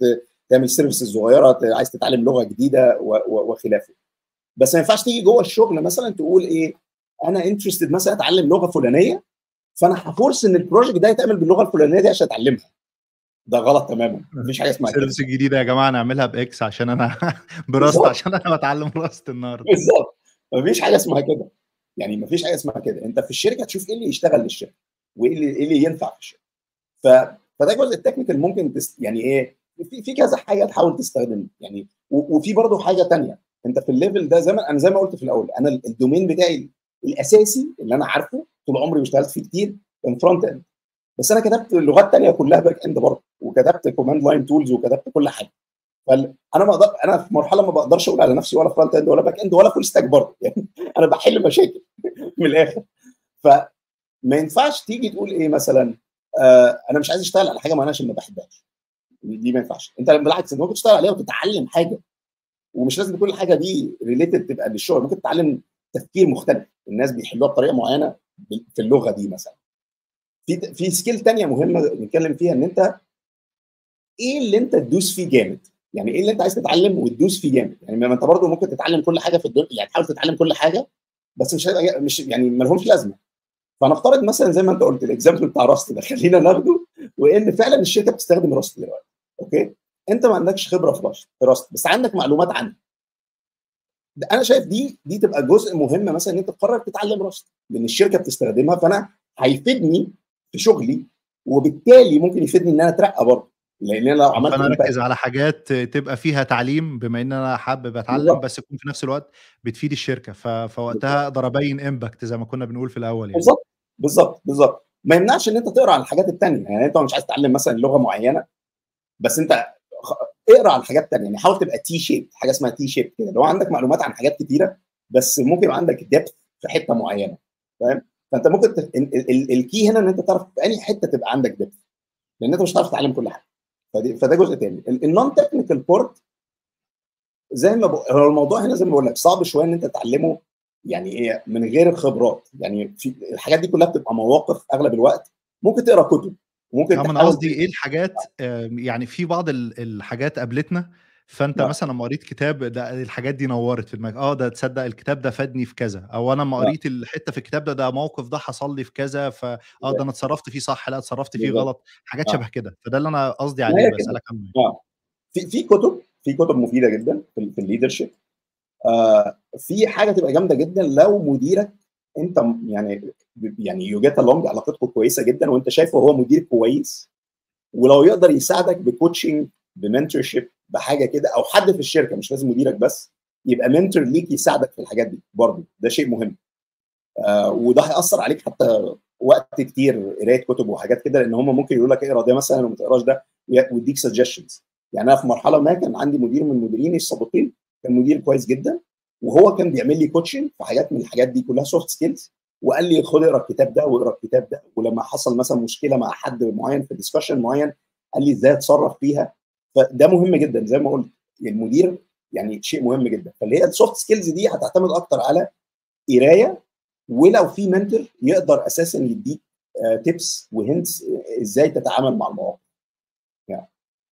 تعمل سيرفيسز صغيره عايز تتعلم لغه جديده وخلافه بس ما ينفعش تيجي جوه الشغل مثلا تقول ايه انا انترستد مثلا اتعلم لغه فلانيه فانا هفورس ان البروجكت ده يتعمل باللغه الفلانيه دي عشان اتعلمها ده غلط تماما مفيش حاجه اسمها كده السيرفيس الجديده يا جماعه نعملها باكس عشان انا براست عشان انا بتعلم راست النهارده بالظبط مفيش حاجه اسمها كده يعني مفيش حاجه اسمها كده انت في الشركه تشوف ايه اللي يشتغل للشركه وايه اللي ايه اللي ينفع في الشركه ف... فده جزء التكنيكال ممكن تست... يعني ايه في في كذا حاجه تحاول تستخدم يعني و... وفي برضه حاجه ثانيه انت في الليفل ده زي ما انا زي ما قلت في الاول انا الدومين بتاعي الاساسي اللي انا عارفه طول عمري واشتغلت فيه كتير كان فرونت اند بس انا كتبت لغات ثانيه كلها باك اند برضه وكتبت كوماند لاين تولز وكتبت كل حاجه فانا ما أقدر انا في مرحله ما بقدرش اقول على نفسي ولا فرونت اند ولا باك اند ولا فول ستاك برضه يعني انا بحل مشاكل من الاخر فما ينفعش تيجي تقول ايه مثلا آه انا مش عايز اشتغل على حاجه معينه عشان ما بحبهاش دي ما ينفعش انت بالعكس انت ممكن تشتغل عليها وتتعلم حاجه ومش لازم كل حاجه دي ريليتد تبقى للشغل ممكن تتعلم تفكير مختلف الناس بيحلوها بطريقه معينه في اللغه دي مثلا في في سكيل ثانيه مهمه نتكلم فيها ان انت ايه اللي انت تدوس فيه جامد يعني ايه اللي انت عايز تتعلم وتدوس فيه جامد يعني ما انت برضه ممكن تتعلم كل حاجه في الدنيا يعني تحاول تتعلم كل حاجه بس مش مش يعني ما لهمش لازمه فنفترض مثلا زي ما انت قلت الاكزامبل بتاع راست ده خلينا ناخده وان فعلا الشركه بتستخدم راست دلوقتي اوكي انت ما عندكش خبره في راست بس عندك معلومات عنها انا شايف دي دي تبقى جزء مهم مثلا ان انت تقرر تتعلم راست لان الشركه بتستخدمها فانا هيفيدني في شغلي وبالتالي ممكن يفيدني ان انا اترقى برضه لان انا لو عملت فانا اركز على حاجات تبقى فيها تعليم بما ان انا حابب اتعلم بالضبط. بس يكون في نفس الوقت بتفيد الشركه ف... فوقتها اقدر ابين امباكت زي ما كنا بنقول في الاول يعني بالظبط بالظبط بالظبط ما يمنعش ان انت تقرا على الحاجات الثانيه يعني انت مش عايز تتعلم مثلا لغه معينه بس انت اقرا على الحاجات الثانيه يعني حاول تبقى تي شيب حاجه اسمها تي شيب كده لو عندك معلومات عن حاجات كتيره بس ممكن يبقى عندك ديبث في حته معينه فاهم فانت ممكن ت... الكي هنا ان انت تعرف في اي حته تبقى عندك ديبث لان انت مش هتعرف تتعلم كل حاجه فدي فده جزء تاني النون تكنيكال بورت زي ما بقول هو الموضوع هنا زي ما بقول لك صعب شويه ان انت تتعلمه يعني ايه من غير خبرات يعني في الحاجات دي كلها بتبقى مواقف اغلب الوقت ممكن تقرا كتب ممكن انا قصدي ايه الحاجات يعني في بعض الحاجات قابلتنا فانت لا. مثلا لما قريت كتاب ده الحاجات دي نورت في دماغك اه ده تصدق الكتاب ده فادني في كذا او انا لما قريت الحته في الكتاب ده ده موقف ده حصل لي في كذا فاه ده انا اتصرفت فيه صح لا اتصرفت فيه غلط حاجات آه. شبه كده فده اللي انا قصدي عليه بسالك عنه اه في في كتب في كتب مفيده جدا في, في الليدرشيب آه في حاجه تبقى جامده جدا لو مديرك انت يعني يعني يو جيت along علاقتكم كويسه جدا وانت شايفه هو مدير كويس ولو يقدر يساعدك بكوتشنج بمنتورشيب بحاجه كده او حد في الشركه مش لازم مديرك بس يبقى منتور ليك يساعدك في الحاجات دي برضه ده شيء مهم آه وده هياثر عليك حتى وقت كتير قرايه كتب وحاجات كده لان هم ممكن يقولوا لك اقرا ده مثلا وما تقراش ده ويديك سجشنز يعني انا في مرحله ما كان عندي مدير من مديريني السابقين كان مدير كويس جدا وهو كان بيعمل لي كوتشنج في حاجات من الحاجات دي كلها سوفت سكيلز وقال لي خد اقرا الكتاب ده واقرا الكتاب ده ولما حصل مثلا مشكله مع حد معين في ديسكشن معين قال لي ازاي اتصرف فيها فده مهم جدا زي ما قلت المدير يعني شيء مهم جدا فاللي هي السوفت سكيلز دي هتعتمد اكتر على قرايه ولو في منتور يقدر اساسا يديك تيبس وهنتس ازاي تتعامل مع المواقف يعني.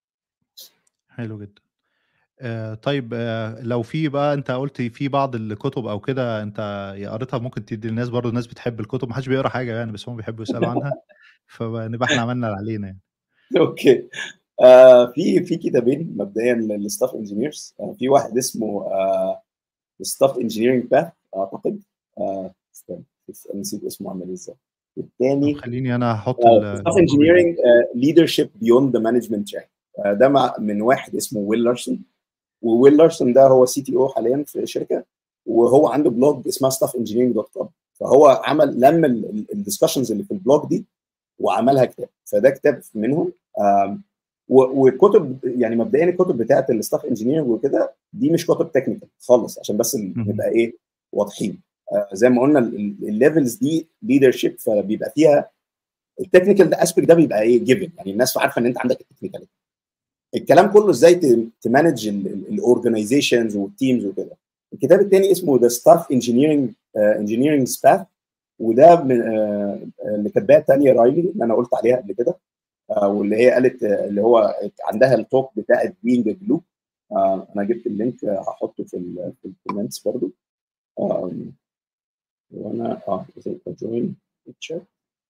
حلو جدا آه طيب آه لو في بقى انت قلت في بعض الكتب او كده انت قريتها ممكن تدي الناس برضو الناس بتحب الكتب ما حدش بيقرا حاجه يعني بس هم بيحبوا يسالوا عنها فنبقى احنا عملنا اللي علينا يعني اوكي آه في في كتابين مبدئيا للستاف انجينيرز آه في واحد اسمه ستاف انجينيرنج باث اعتقد آه استنى نسيت اسمه عامل ازاي الثاني خليني انا احط ستاف انجينيرنج ليدرشيب بيوند ذا مانجمنت تراك ده مع من واحد اسمه ويل لارسون وويل لارسون ده هو سي تي او حاليا في شركه وهو عنده بلوج اسمها ستاف انجينيرنج دوت كوم فهو عمل لم الدسكشنز اللي في البلوج دي وعملها كتاب فده كتاب منهم والكتب يعني مبدئيا الكتب بتاعت الستاف انجينير وكده دي مش كتب تكنيكال خالص عشان بس نبقى ايه واضحين آه زي ما قلنا الليفلز دي ليدرشيب فبيبقى فيها التكنيكال ده اسبيكت ده بيبقى ايه جيفن يعني الناس عارفه ان انت عندك التكنيكال الكلام كله ازاي تمانج الاورجنايزيشنز والتيمز وكده الكتاب الثاني اسمه ذا ستاف انجينيرنج انجينيرنج سباث وده من uh, اللي كاتباه تانيا رايلي اللي انا قلت عليها قبل كده uh, آه، واللي هي قالت آه، اللي هو عندها التوك بتاعت بينج بلو انا جبت اللينك آه، هحطه في ال في الكومنتس برضو آم، وانا اه جوين الشات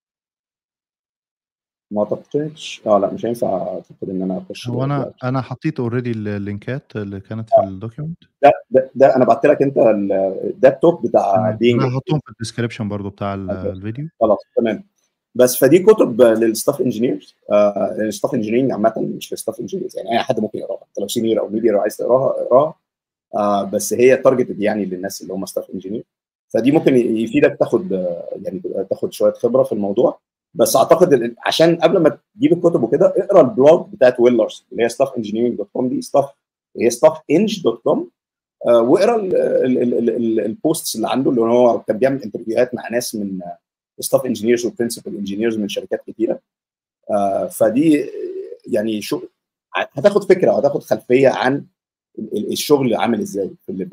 ما اعتقدش اه لا مش هينفع اعتقد ان انا اخش هو انا دلوقتي. انا حطيت اوريدي اللينكات اللي كانت في الدوكيومنت ده ده, ده انا بعت لك انت ال- ده التوك بتاع تمام بينج انا هحطهم في الديسكربشن برضو بتاع ال- أوكي. الفيديو خلاص تمام بس فدي كتب للستاف انجينيرز الستاف انجينيرنج عامه مش للستاف انجينيرز يعني اي حد ممكن يقراها انت لو سينيور او ميدير عايز تقراها اقراها آه، بس هي تارجتد يعني للناس اللي هم ستاف انجينير فدي ممكن يفيدك تاخد آه، يعني تبقى تاخد شويه خبره في الموضوع بس اعتقد ال- عشان قبل ما تجيب الكتب وكده اقرا البلوج بتاعت ويل لارسون اللي هي ستاف انجينيرنج دوت كوم دي ستاف هي ستاف انج دوت كوم واقرا ال- ال- ال- ال- البوستس اللي عنده اللي هو كان بيعمل انترفيوهات مع ناس من ستاف انجينيرز وبرنسبل انجينيرز من شركات كتيره آه، فدي آه، يعني شو هتاخد فكره وهتاخد خلفيه عن ال- ال- الشغل عامل ازاي في الليفل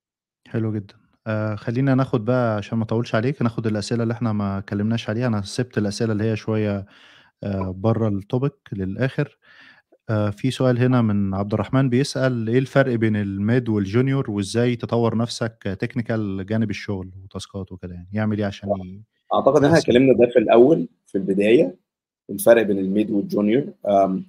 حلو جدا آه خلينا ناخد بقى عشان ما اطولش عليك ناخد الاسئله اللي احنا ما اتكلمناش عليها انا سبت الاسئله اللي هي شويه آه بره التوبيك للاخر آه في سؤال هنا من عبد الرحمن بيسال ايه الفرق بين الميد والجونيور وازاي تطور نفسك تكنيكال جانب الشغل وتاسكات وكده يعني يعمل ايه عشان ي... اعتقد ان احنا يحسن اتكلمنا ده في الاول في البدايه الفرق بين الميد والجونيور آم،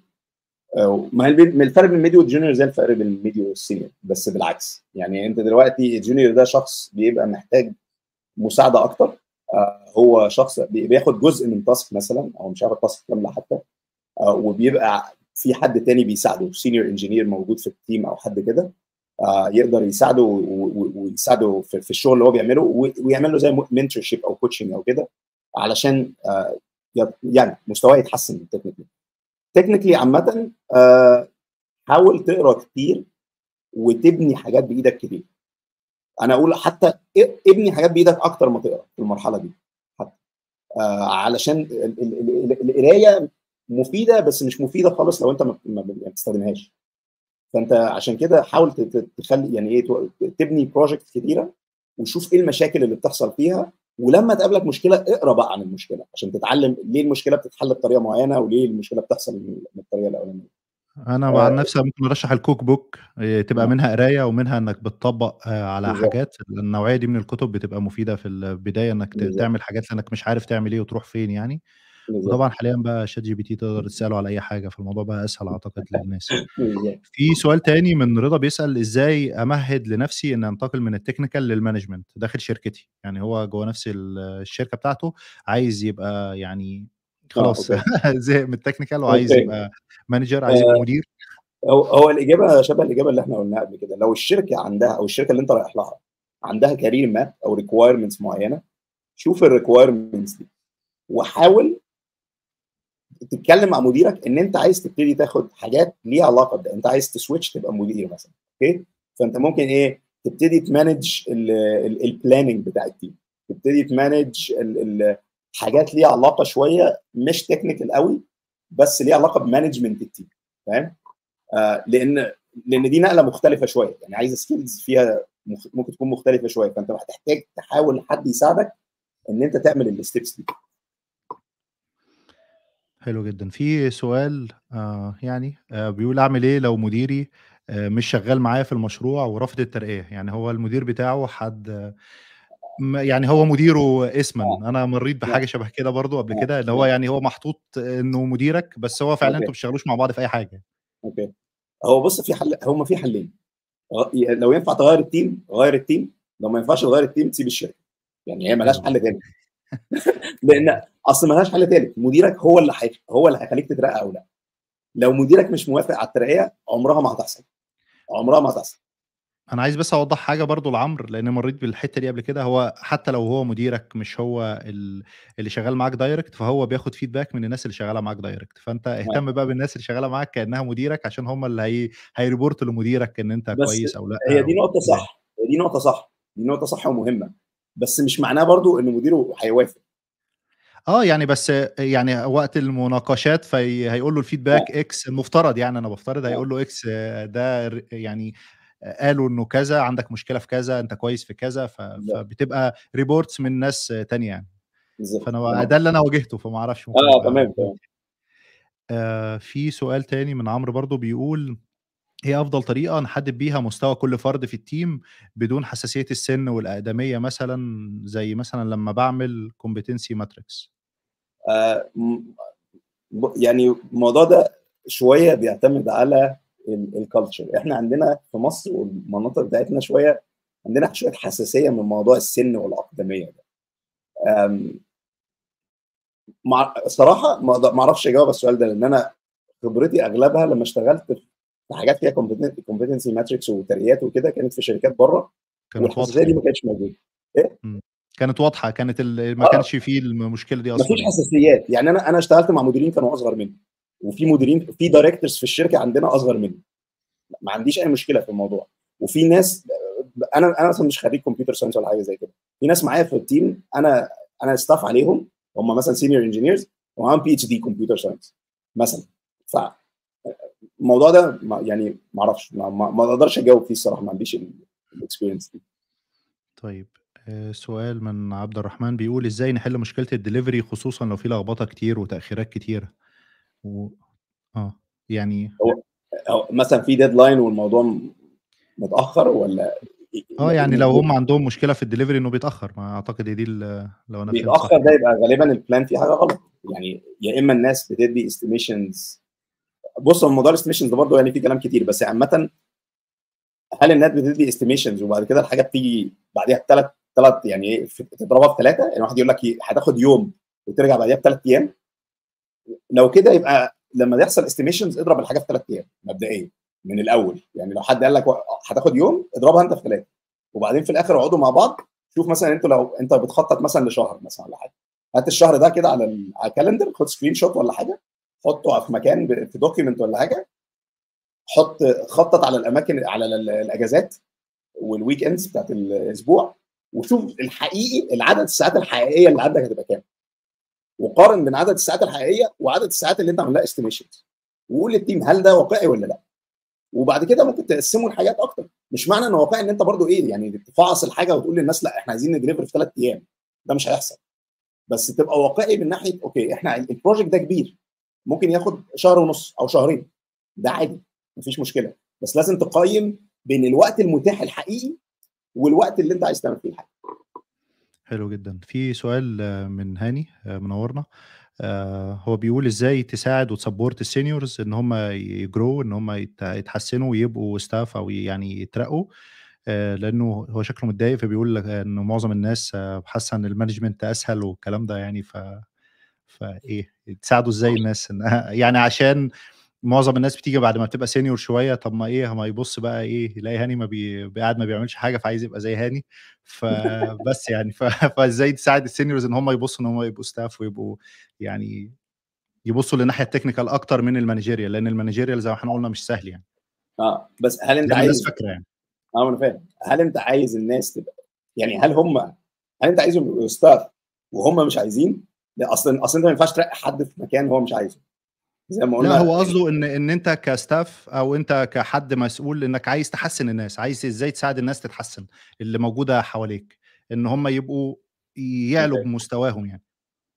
آه، ما هي البي- ما الفرق بين الميدي والجونيور زي الفرق بين الميدي والسينيور بس بالعكس يعني انت دلوقتي الجونيور ده شخص بيبقى محتاج مساعده اكتر آه، هو شخص بي- بياخد جزء من تاسك مثلا او مش عارف التاسك كامله حتى آه، وبيبقى في حد تاني بيساعده سينيور انجينير موجود في التيم او حد كده آه، يقدر يساعده و- و- ويساعده في في الشغل اللي هو بيعمله و- ويعمل له زي منتورشيب او كوتشنج او كده علشان آه، ي- يعني مستواه يتحسن تكنيكلي تكنيكلي عامه آه، حاول تقرا كتير وتبني حاجات بايدك كتير انا اقول حتى ا- ابني حاجات بايدك اكتر ما تقرا في المرحله دي حتى آه علشان ال- ال- ال- ال- القرايه مفيده بس مش مفيده خالص لو انت ما ما بتستخدمهاش فانت عشان كده حاول ت- ت- تخلي يعني ايه تو- تبني بروجكت كتيره وشوف ايه المشاكل اللي بتحصل فيها ولما تقابلك مشكله اقرا بقى عن المشكله عشان تتعلم ليه المشكله بتتحل بطريقه معينه وليه المشكله بتحصل من من الطريقه الاولانيه انا آه، عن نفسي ممكن ارشح الكوك بوك إيه، تبقى آه. منها قرايه ومنها انك بتطبق آه، على بالظبط. حاجات النوعيه دي من الكتب بتبقى مفيده في البدايه انك ت- بالظبط. تعمل حاجات لانك مش عارف تعمل ايه وتروح فين يعني بالظبط. وطبعا حاليا بقى شات جي بي تي تقدر تساله على اي حاجه فالموضوع بقى اسهل اعتقد للناس بالظبط. في سؤال تاني من رضا بيسال ازاي امهد لنفسي ان انتقل من التكنيكال للمانجمنت داخل شركتي يعني هو جوه نفس ال- الشركه بتاعته عايز يبقى يعني خلاص أوكي. زهق من التكنيكال وعايز أوكي. يبقى مانجر عايز يبقى آه، مدير هو هو الاجابه شبه الاجابه اللي احنا قلناها قبل كده لو الشركه عندها او الشركه اللي انت رايح لها عندها كارير ماب او ريكوايرمنتس معينه شوف الريكوايرمنتس دي وحاول تتكلم مع مديرك ان انت عايز تبتدي تاخد حاجات ليها علاقه بده انت عايز تسويتش تبقى مدير مثلا اوكي فانت ممكن ايه تبتدي تمانج البلاننج بتاع التيم تبتدي تمانج حاجات ليها علاقه شويه مش تكنيكال قوي بس ليها علاقه بمانجمنت التيم فاهم آه لان لان دي نقله مختلفه شويه يعني عايزه سكيلز فيها مخ... ممكن تكون مختلفه شويه فانت هتحتاج تحاول حد يساعدك ان انت تعمل الستبس دي حلو جدا في سؤال آه يعني آه بيقول اعمل ايه لو مديري آه مش شغال معايا في المشروع ورافض الترقيه يعني هو المدير بتاعه حد آه، م- يعني هو مديره اسما اه انا مريت بحاجه شبه كده برضو قبل كده اللي هو يعني هو محطوط انه مديرك بس هو فعلا انتوا اوكي بتشتغلوش مع بعض في اي حاجه اوكي هو بص في حل هما في حلين غ- لو ينفع تغير التيم غير التيم لو ما ينفعش تغير التيم تسيب الشركه يعني هي ملهاش حلو حل تاني لان اصل ملهاش حل تالت مديرك هو اللي حي... هو اللي هيخليك تترقى او لا لو مديرك مش موافق على الترقيه عمرها ما هتحصل عمرها ما هتحصل انا عايز بس اوضح حاجه برضو لعمرو لان مريت بالحته دي قبل كده هو حتى لو هو مديرك مش هو ال- اللي شغال معاك دايركت فهو بياخد فيدباك من الناس اللي شغاله معاك دايركت فانت اهتم بقى بالناس اللي شغاله معاك كانها مديرك عشان هم اللي هي هيريبورت لمديرك ان انت بس كويس او لا هي دي او نقطه كده يعني. صح هي دي نقطه صح دي نقطه صح ومهمه بس مش معناه برضو ان مديره هيوافق اه يعني بس يعني وقت المناقشات في هيقول له الفيدباك اكس المفترض يعني انا بفترض هيقول له اكس آه، ده ر- يعني آه، قالوا انه كذا عندك مشكله في كذا انت كويس في كذا ف- بالظبط فبتبقى ريبورتس من ناس تانية يعني بالظبط فانا تمام. ده اللي انا واجهته فما اعرفش ممكن اه يبقى تمام تمام آآ في سؤال تاني من عمرو برضه بيقول: "إيه أفضل طريقة نحدد بيها مستوى كل فرد في الteam بدون حساسية السن والأقدمية مثلًا، زي مثلًا لمّا باعمل competency matrix؟" آآ م ب يعني الموضوع ده شوية بيعتمد على ال الculture إحنا عندنا في مصر والمناطق بتاعتنا شوية عندنا شوية حساسية من موضوع السن والأقدمية ده. آمم مع الصراحة ما أقد ما أعرفش أجاوب على السؤال ده، لإن أنا خبرتي أغلبها لمّا اشتغلت في حاجات فيها competen competency matrix وترقيات وكده كانت في شركات برّه، كانت واضحة والحساسية دي يعني. ما كانتش موجودة. إيه؟ إمم. كانت واضحة، كانت ال ما آه. كانش في المشكلة دي ما أصلًا فيش يعني. حساسيات، يعني أنا أنا اشتغلت مع مديرين كانوا أصغر منّي، وفي مديرين في directors في الشركة عندنا أصغر منّي. ما عنديش أي مشكلة في الموضوع، وفي ناس أنا أنا مثلًا مش خريج computer science ولا حاجة زي كده، في ناس معايا في الteam أنا أنا staff عليهم هم مثلًا senior engineers ومعاهم PhD computer science مثلًا. ف أ الموضوع ده ما يعني ما أعرفش، ما ما ما أقدرش أجاوب فيه الصراحة، ما عنديش ال الexperience دي. طيب آآ سؤال من عبد الرحمن بيقول: "إزاي نحل مشكلة الdelivery خصوصًا لو في لخبطة كتير وتأخيرات كتيرة؟" و آه. يعني هو هو مثلًا في deadline والموضوع م متأخر والّا إ آه. يعني لو م هم عندهم مشكلة في الdelivery إنه بيتأخر، ما أعتقد هي دي ال لو أنا فهمت صح بيتأخر ده يعني. يبقى غالبًا الplan فيه حاجة غلط، يعني يا إما الناس بتدّي estimations بُص هو موضوع الestimations ده برضه يعني فيه كلام كتير، بس عامةً هل الناس بتدّي estimations وبعد كده الحاجة بتيجي بعديها ب3 3 يعني إيه ف تضربها في 3 يعني واحد يقول لك ي هتاخد يوم وترجع بعديها ب3 أيام؟ لو كده يبقى لمّا يحصل estimations اضرب الحاجة في 3 أيام مبدئيًا من الأول، يعني لو حد قال لك و هتاخد يوم اضربها أنت في 3 وبعدين في الآخر اقعدوا مع بعض شوف مثلًا أنتم لو أنت بتخطط مثلًا لشهر مثلًا والّا حاجة، هات الشهر ده كده على ال على الكالندر خُد screenshot والّا حاجة، حطه في مكان ب في document والّا حاجة، حط خطط على الأماكن على ال الأجازات والweekends بتاعة الأسبوع، وشوف الحقيقي العدد الساعات الحقيقية اللي عندك هتبقى كام. وقارن بين عدد الساعات الحقيقية وعدد الساعات اللي أنت عامل لها estimations وقُل للteam هل ده واقعي والّا لأ؟ وبعد كده ممكن تقسّموا الحاجات أكتر، مش معنى إنه واقعي إن أنت برضه إيه يعني تفعّص الحاجة وتقول للناس لأ إحنا عايزين ندeliver في 3 أيام، ده مش هيحصل. بس تبقى واقعي من ناحية أوكي إحنا الproject ده كبير، ممكن ياخد شهر ونُص أو شهرين، ده عادي ما فيش مشكلة، بس لازم تقيّم بين الوقت المتاح الحقيقي والوقت اللي أنت عايز تعمل فيه الحاجة. حلو جدًا. في سؤال من هاني آآ منوّرنا، آآ هو بيقول: "إزاي تساعد وتsupport الseniors إن هم يgrow إن هم يت يتحسّنوا ويبقوا staff أو يعني يترقّوا؟" آآ لإنه هو شكله متضايق فبيقول لك إنه معظم الناس حاسة إن الmanagement أسهل والكلام ده يعني ف فإيه، تساعدوا إزاي الناس إنها يعني عشان معظم الناس بتيجي بعد ما بتبقى senior شوية، طب ما إيه، ما يبُص بقى إيه، يلاقي هاني ما بي قاعد ما بيعملش حاجة فعايز يبقى زي هاني، فبس يعني ف فإزاي تساعد الseniors إن هم يبُصّوا إن هم يبقوا staff ويبقوا يعني يبُصّوا للناحية الtechnical أكتر من الmanagerial لإن الmanagerial زي ما إحنا قُلنا مش سهل يعني. آه. بس هل أنت زي ما الناس عايز فاكرة يعني. آه ما أنا فاهم. هل أنت عايز الناس تبقى يعني هل هم هل أنت عايزهم يبقوا staff وهم مش عايزين؟ لأ أصل أصل أنت ما ينفعش ترقّي حد في مكان هو مش عايزه. زي ما لأ قُلنا هو ال قصده إن إن أنت كstaff أو أنت كحد مسؤول إنك عايز تحسّن الناس، عايز إزاي تساعد الناس تتحسّن اللي موجودة حواليك، إن هم يبقوا يعلوا أوكي. بمستواهم يعني.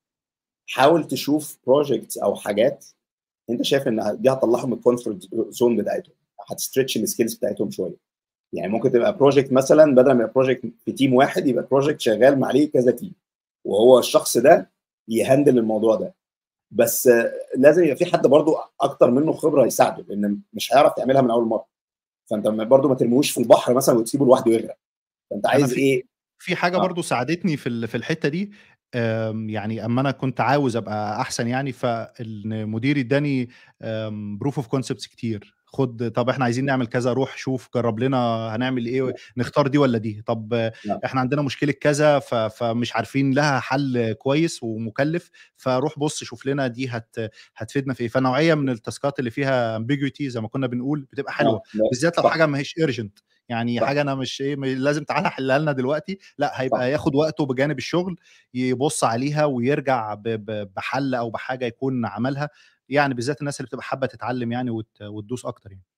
حاول تشوف projects أو حاجات أنت شايف إن دي هتطلّعهم من الcomfort zone بتاعتهم، هتstretch الskills بتاعتهم شوية. يعني ممكن تبقى project مثلًا بدل ما يبقى project في team واحد يبقى project شغال ما عليه كذا team وهو الشخص ده يhandle الموضوع ده. بس لازم يبقى في حد برضه أكتر منه خبرة يساعده، لإن مش هيعرف يعملها من أول مرّة. فأنت م برضه ما ترميهوش في البحر مثلًا وتسيبه لوحده يغرق. فأنت أنا عايز في إيه في حاجة آه. برضه ساعدتني في ال في الحتّة دي، آمم يعني أمّا أنا كنت عاوز أبقى أحسن يعني، فإن مديري ادّاني آمم proof of concepts كتير، خُد طب إحنا عايزين نعمل كذا، روح شوف جرّب لنا هنعمل إيه، نختار دي والّا دي، طب نعم. إحنا عندنا مشكلة كذا ف فمش عارفين لها حل كويس ومُكلِّف، فروح بُص شوف لنا دي هت هتفيدنا في إيه. فنوعية من التاسكات اللي فيها ambiguity زي ما كنا بنقول بتبقى حلوة، آه. لأ بالذات لو صح. حاجة ما هيش urgent يعني صح. حاجة أنا مش إيه، م لازم تعالَ حلّها لنا دلوقتي، لأ صح. هيبقى ياخد وقته بجانب الشغل، يبُص عليها ويرجع ب ب بحل أو بحاجة يكون عملها، يعني بالذات الناس اللي بتبقى حابة تتعلّم يعني وت وتدوس أكتر يعني.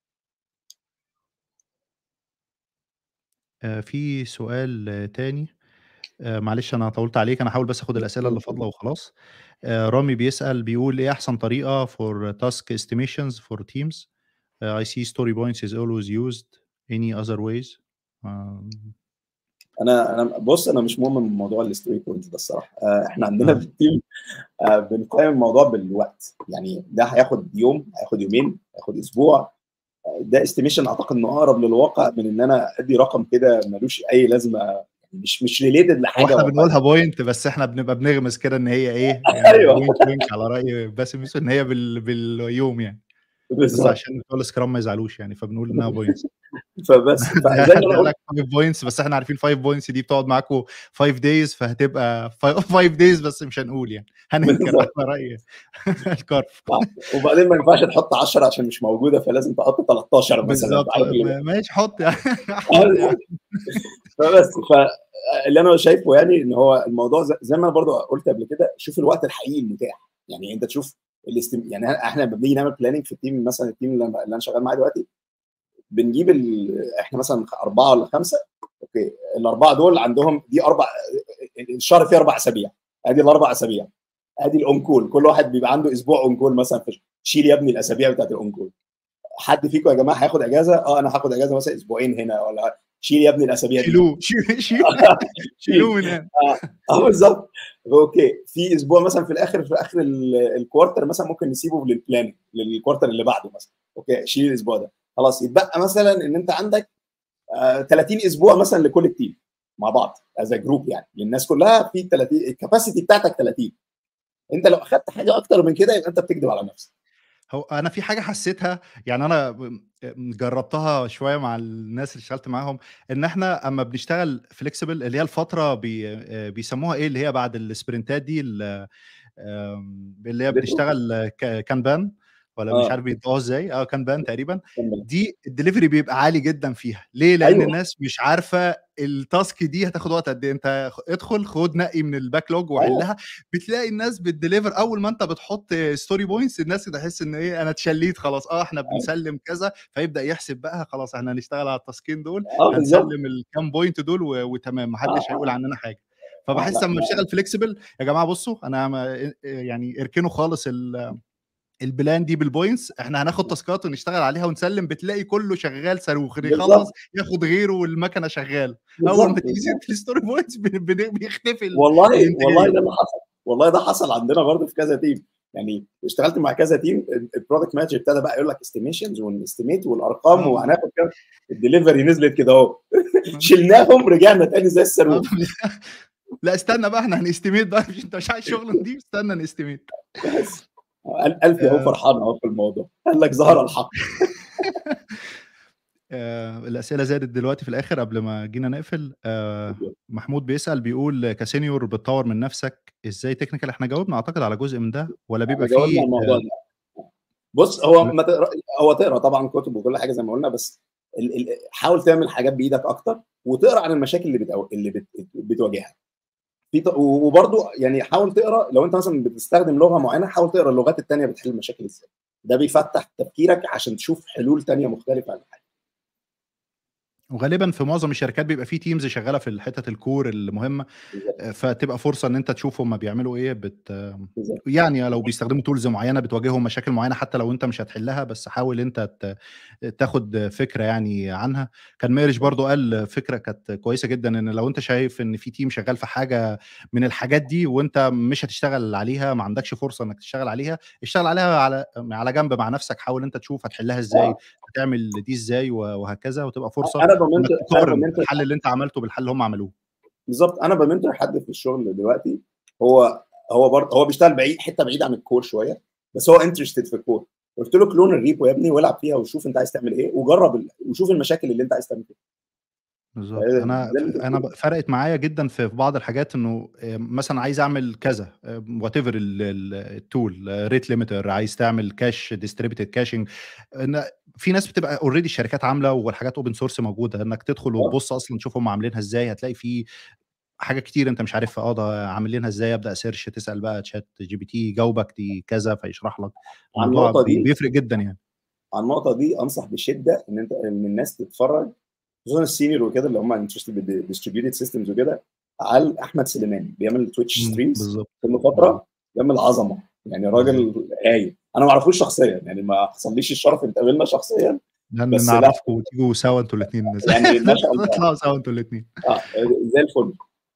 آآ في سؤال تاني آآ معلش أنا طوّلت عليك، أنا هاحاول بس آخُد الأسئلة اللي فاضلة وخلاص. آآ رامي بيسأل بيقول إيه أحسن طريقة for task estimations for teams؟ آآ I see story points is always used any other ways؟ آمم أنا أنا بُص، أنا مش مؤمن بموضوع الstory points ده الصراحة. آآ إحنا عندنا آه. في الteam آآ بنقيّم الموضوع بالوقت، يعني ده هياخد يوم، هياخد يومين، هياخد أسبوع، آآ ده estimation أعتقد إنه أقرب للواقع من إن أنا أدّي رقم كده ما لوش أي لازمة، يعني مش مش related هو لحاجة إحنا واقعية. بنقولها point بس إحنا بنبقى بنغمز كده إن هي إيه، يعني أيوه. wink wink على رأي باسم يوسف إن هي بال باليوم يعني. بس بالضبط. عشان بتوع الscrum ما يزعلوش يعني، فبنقول إنها points. فبس، ده فزي ما أنا هادّيها قُلت لك 5 points بس إحنا عارفين 5 points دي بتقعد معاكم 5 days فهتبقى ف 5 days بس مش هنقول يعني، هننكر بالضبط. على رأي الكارف. آه، وبعدين ما ينفعش تحط 10 عشان مش موجودة، فلازم تحط 13 مثلًا، بالضبط، أنت عارف اللي م ماشي حُط يا حُط أيوه. يا عم. فبس، ف اللي أنا شايفه يعني إن هو الموضوع ز زي ما أنا برضه قُلت قبل كده، شوف الوقت الحقيقي المتاح، يعني أنت تشوف الاستم يعني إحنا لمّا بنيجي نعمل planning في الteam مثلًا الteam اللي أنا اللي أنا شغال معاه دلوقتي، بنجيب ال إحنا مثلًا خ 4 والّا 5 أوكي، ال4 دول عندهم دي 4 ال الشهر فيه 4 أسابيع، أدي ال4 أسابيع، أدي الon call كل واحد بيبقى عنده أسبوع on call مثلًا في شيل يا ابني الأسابيع بتاعة الon call. حد فيكم يا جماعة هياخد إجازة؟ آه، أنا هاخد إجازة مثلًا أسبوعين هنا والّا شيل يا ابني الأسابيع دي. شيلوه، شي شي شيلوه من هنا. آه، آه بالضبط. أوكي، في أسبوع مثلًا في الآخر في آخر ال الquarter مثلًا ممكن نسيبه للplanning للquarter اللي بعده مثلًا، أوكي، شيل الأسبوع ده. خلاص يتبقى مثلًا إن أنت عندك آآ 30 أسبوع مثلًا لكل الteam مع بعض as a group يعني، للناس كلها في 30 الcapacity بتاعتك 30. أنت لو أخدت حاجة أكتر من كده يبقى أنت بتكدب على نفسك. هو أنا في حاجة حسيتها يعني أنا ب م جربتها شوية مع الناس اللي اشتغلت معاهم، إن إحنا أمّا بنشتغل flexible اللي هي الفترة بي آآ بيسموها إيه اللي هي بعد السبرنتات دي ال آمم اللي هي retro. بنشتغل ك kanban والّا مش آه. عارف بينطقوها إزاي، آه kanban تقريبًا، كمّل. دي الdelivery بيبقى عالي جدًا فيها، ليه؟ لأن أيوه. الناس مش عارفة الtask دي هتاخد وقت قد إيه، أنت خ ادخل خُد نقي من الbacklog آه. وحلها، بتلاقي الناس بتdeliver أول ما أنت بتحط story points الناس تحس إن إيه، أنا اتشليت خلاص، آه إحنا أيوه. بنسلِّم كذا، فيبدأ يحسب بقى خلاص إحنا هنشتغل على التاسكين دول، آه بالضبط. هنسلِّم الكام point دول و وتمام، ما آه، حدش هيقول آه. عننا حاجة. آه، فباحس لأ أمّا ما باشتغل flexible يا جماعة بُصّوا أنا ما آآ يعني اركنوا خالص ال البلان دي بالpoints إحنا هناخد تاسكات ونشتغل عليها ونسلِّم، بتلاقي كله شغال صاروخ، يخلّص بالضبط. ياخد غيره والمكنة شغالة. أول بالضبط، ما تيجي بالضبط. سيرة الstory points بن بن بيختفي ال والله والله الإنتاجية. ده اللي حصل، والله ده حصل عندنا برضه في كذا team. يعني اشتغلت مع كذا team ال الproduct manager ابتدى بقى يقول لك estimations ونestimate والأرقام آه. وهناخد كام، الdelivery نزلت كده أهو. آه. شِلناهم رجعنا تاني زي آه الصاروخ. لأ استنى بقى إحنا هنestimate بقى مش أنت مش عايز شغل نضيف، استنى نestimate. بس. أل ألفي أهو آآ فرحان أهو في الموضوع، قال لك ظهر آه. الحق. آآ الأسئلة زادت دلوقتي في الآخر قبل ما جينا نقفل، آآ محمود بيسأل بيقول كsenior بتطوّر من نفسك إزاي technical؟ إحنا جاوبنا أعتقد على جزء من ده والّا إحنا بيبقى جاوبنا في على الموضوع آآ ده. بُص هو لأ. ما تقرا هو تقرا طبعًا كُتب وكل حاجة زي ما قُلنا، بس ال ال حاول تعمل حاجات بإيدك أكتر، وتقرا عن المشاكل اللي بتقو اللي بت بتواجهها. في ط وبرضه يعني حاول تقرا لو أنت مثلًا بتستخدم لغة معينة، حاول تقرا اللغات التانية بتحل المشاكل إزاي. ده بيفتح تفكيرك عشان تشوف حلول تانية مختلفة عن الحاجة. وغالبًا في معظم الشركات بيبقى في teams شغالة في الحتت الcore المهمة، بالضبط. آآ فتبقى فرصة إن أنت تشوف هم بيعملوا إيه، بت بالضبط. يعني لو بيستخدموا tools معينة بتواجههم مشاكل معينة حتى لو أنت مش هتحلها، بس حاول أنت ت تاخد فكرة يعني عنها. كان مارش برضه قال فكرة كانت كويسة جدًا، إن لو أنت شايف إن في team شغال في حاجة من الحاجات دي وأنت مش هتشتغل عليها، ما عندكش فرصة إنك تشتغل عليها، اشتغل عليها على على جنب مع نفسك، حاول أنت تشوف هتحلها إزاي، آه. هتعمل دي إزاي و وهكذا، وتبقى فرصة أنا إنك بamentor أنا تقارن بamentor الحل اللي أنت عملته بالحل اللي هم عملوه. بالضبط، أنا بamentor حد في الشغل دلوقتي، هو هو برضه هو بيشتغل بعيد حتة بعيدة عن الcore شوية، بس هو interested في الcore. قُلت له clone الrepo يا ابني والعب فيها وشوف أنت عايز تعمل إيه، وجرّب ال وشوف المشاكل اللي أنت عايز تعمل فيها. بالضبط. آآ أنا ده ف اللي أنا ب فرقت معايا جدًا في بعض الحاجات إنه آآ مثلًا عايز أعمل كذا آآ whatever ال ال الtool rate limiter عايز تعمل cache distributed caching إن في ناس بتبقى already الشركات عاملة والحاجات open source موجودة، إنك تدخل آه. وتبُص أصلًا تشوف هم عاملينها إزاي، هتلاقي في حاجات كتير أنت مش عارفها، آه ده عاملينها إزاي، أبدأ search تسأل بقى ChatGPT يجاوبك دي كذا فيشرح لك، على الموضوع النقطة بي دي بيفرق جدًا يعني. على النقطة دي أنصح بشدة إن أنت إن الناس تتفرّج خصوصًا الsenior وكده اللي هم interested بالdistributed systems وكده، على احمد سليماني بيعمل تويتش إمم، ستريمز بالضبط. كل إمم. فتره بيعمل عظمه يعني راجل بالضبط. هايل انا ما اعرفوش شخصيا يعني ما حصليش الشرف ان اتقابلنا شخصيا لأن بس لأ. نعرفكم وتيجوا سوا أنتم الاتنين يعني ما شاء الله. تطلعوا سوا أنتم الاتنين. اه زي الفل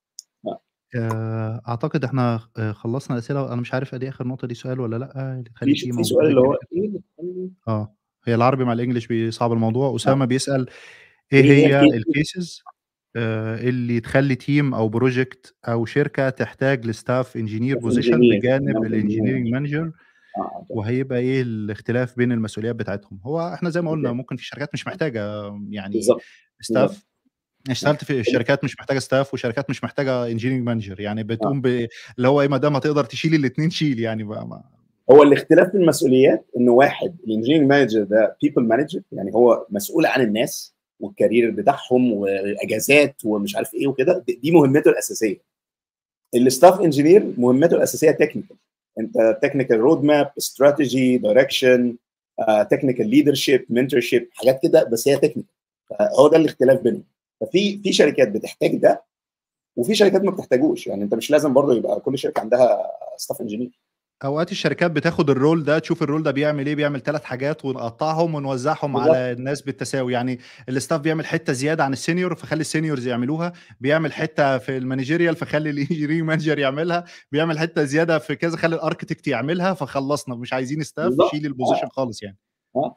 آآ أعتقد إحنا آآ خلّصنا الأسئلة، أنا مش عارف دي آخر نقطة دي سؤال والّا لأ، اللي تخلّي في team في أو سؤال اللي هو project ايه اللي بتخلي آه، هي العربي مع الإنجليش بيصعّب الموضوع، أسامة بيسأل إيه إيه هي هي الcases؟ الcases آآ اللي تخلّي team أو project أو شركة تحتاج لstaff engineer position engineer، بجانب تمام، الengineering engineer. manager اه وهيبقى إيه الاختلاف بين المسؤوليات بتاعتهم؟ هو إحنا زي ما قُلنا أوكي. ممكن في شركات مش محتاجة يعني بالضبط staff بالضبط. أنا اشتغلت في شركات مش محتاجة staff وشركات مش محتاجة engineering manager يعني آه. بتقوم ب اللي هو إيه ما دام هتقدر تشيل الاتنين شيل يعني ما ما هو الاختلاف في المسؤوليات ان واحد الانجينيرنج مانجر ده بيبل مانجر يعني هو مسؤول عن الناس والكارير بتاعهم واجازات ومش عارف ايه وكده دي- دي مهمته الاساسيه الستاف انجينير مهمته الاساسيه تكنيكال انت تكنيكال رود ماب استراتيجي دايركشن تكنيكال ليدرشيب منتورشيب حاجات كده بس هي تكنيكال هو ده الاختلاف بينهم ففي في شركات بتحتاج ده وفي شركات ما بتحتاجوش يعني انت مش لازم برضه يبقى كل شركه عندها ستاف انجينير أوقات الشركات بتاخد الrole ده تشوف الrole ده بيعمل إيه، بيعمل 3 حاجات ونقطّعهم ونوزّعهم بالضبط. على الناس بالتساوي، يعني الstaff بيعمل حتّة زيادة عن الsenior فخلّي الseniors يعملوها، بيعمل حتّة في الmanagerial فخلّي الengineering manager يعملها، بيعمل حتّة زيادة في كذا خلّي الarchitect يعملها، فخلّصنا مش عايزين staff بالضبط. شيل آه. الposition خالص يعني. آه.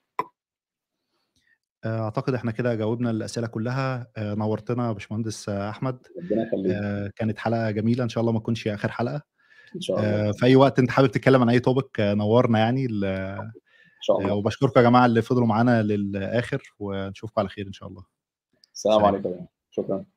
آآ أعتقد إحنا كده جاوبنا الأسئلة كلّها، آآ نوّرتنا يا باشمهندس أحمد، ربنا يخليك آآ كانت حلقة جميلة إن شاء الله ما تكونش آخر حلقة، ان شاء الله آآ في أي وقت أنت حابب تتكلم عن أي topic نوّرنا يعني ال ان شاء آآ الله وباشكركم يا جماعة اللي فضلوا معانا للآخر ونشوفكم على خير إن شاء الله. السلام سلام. عليكم شكرا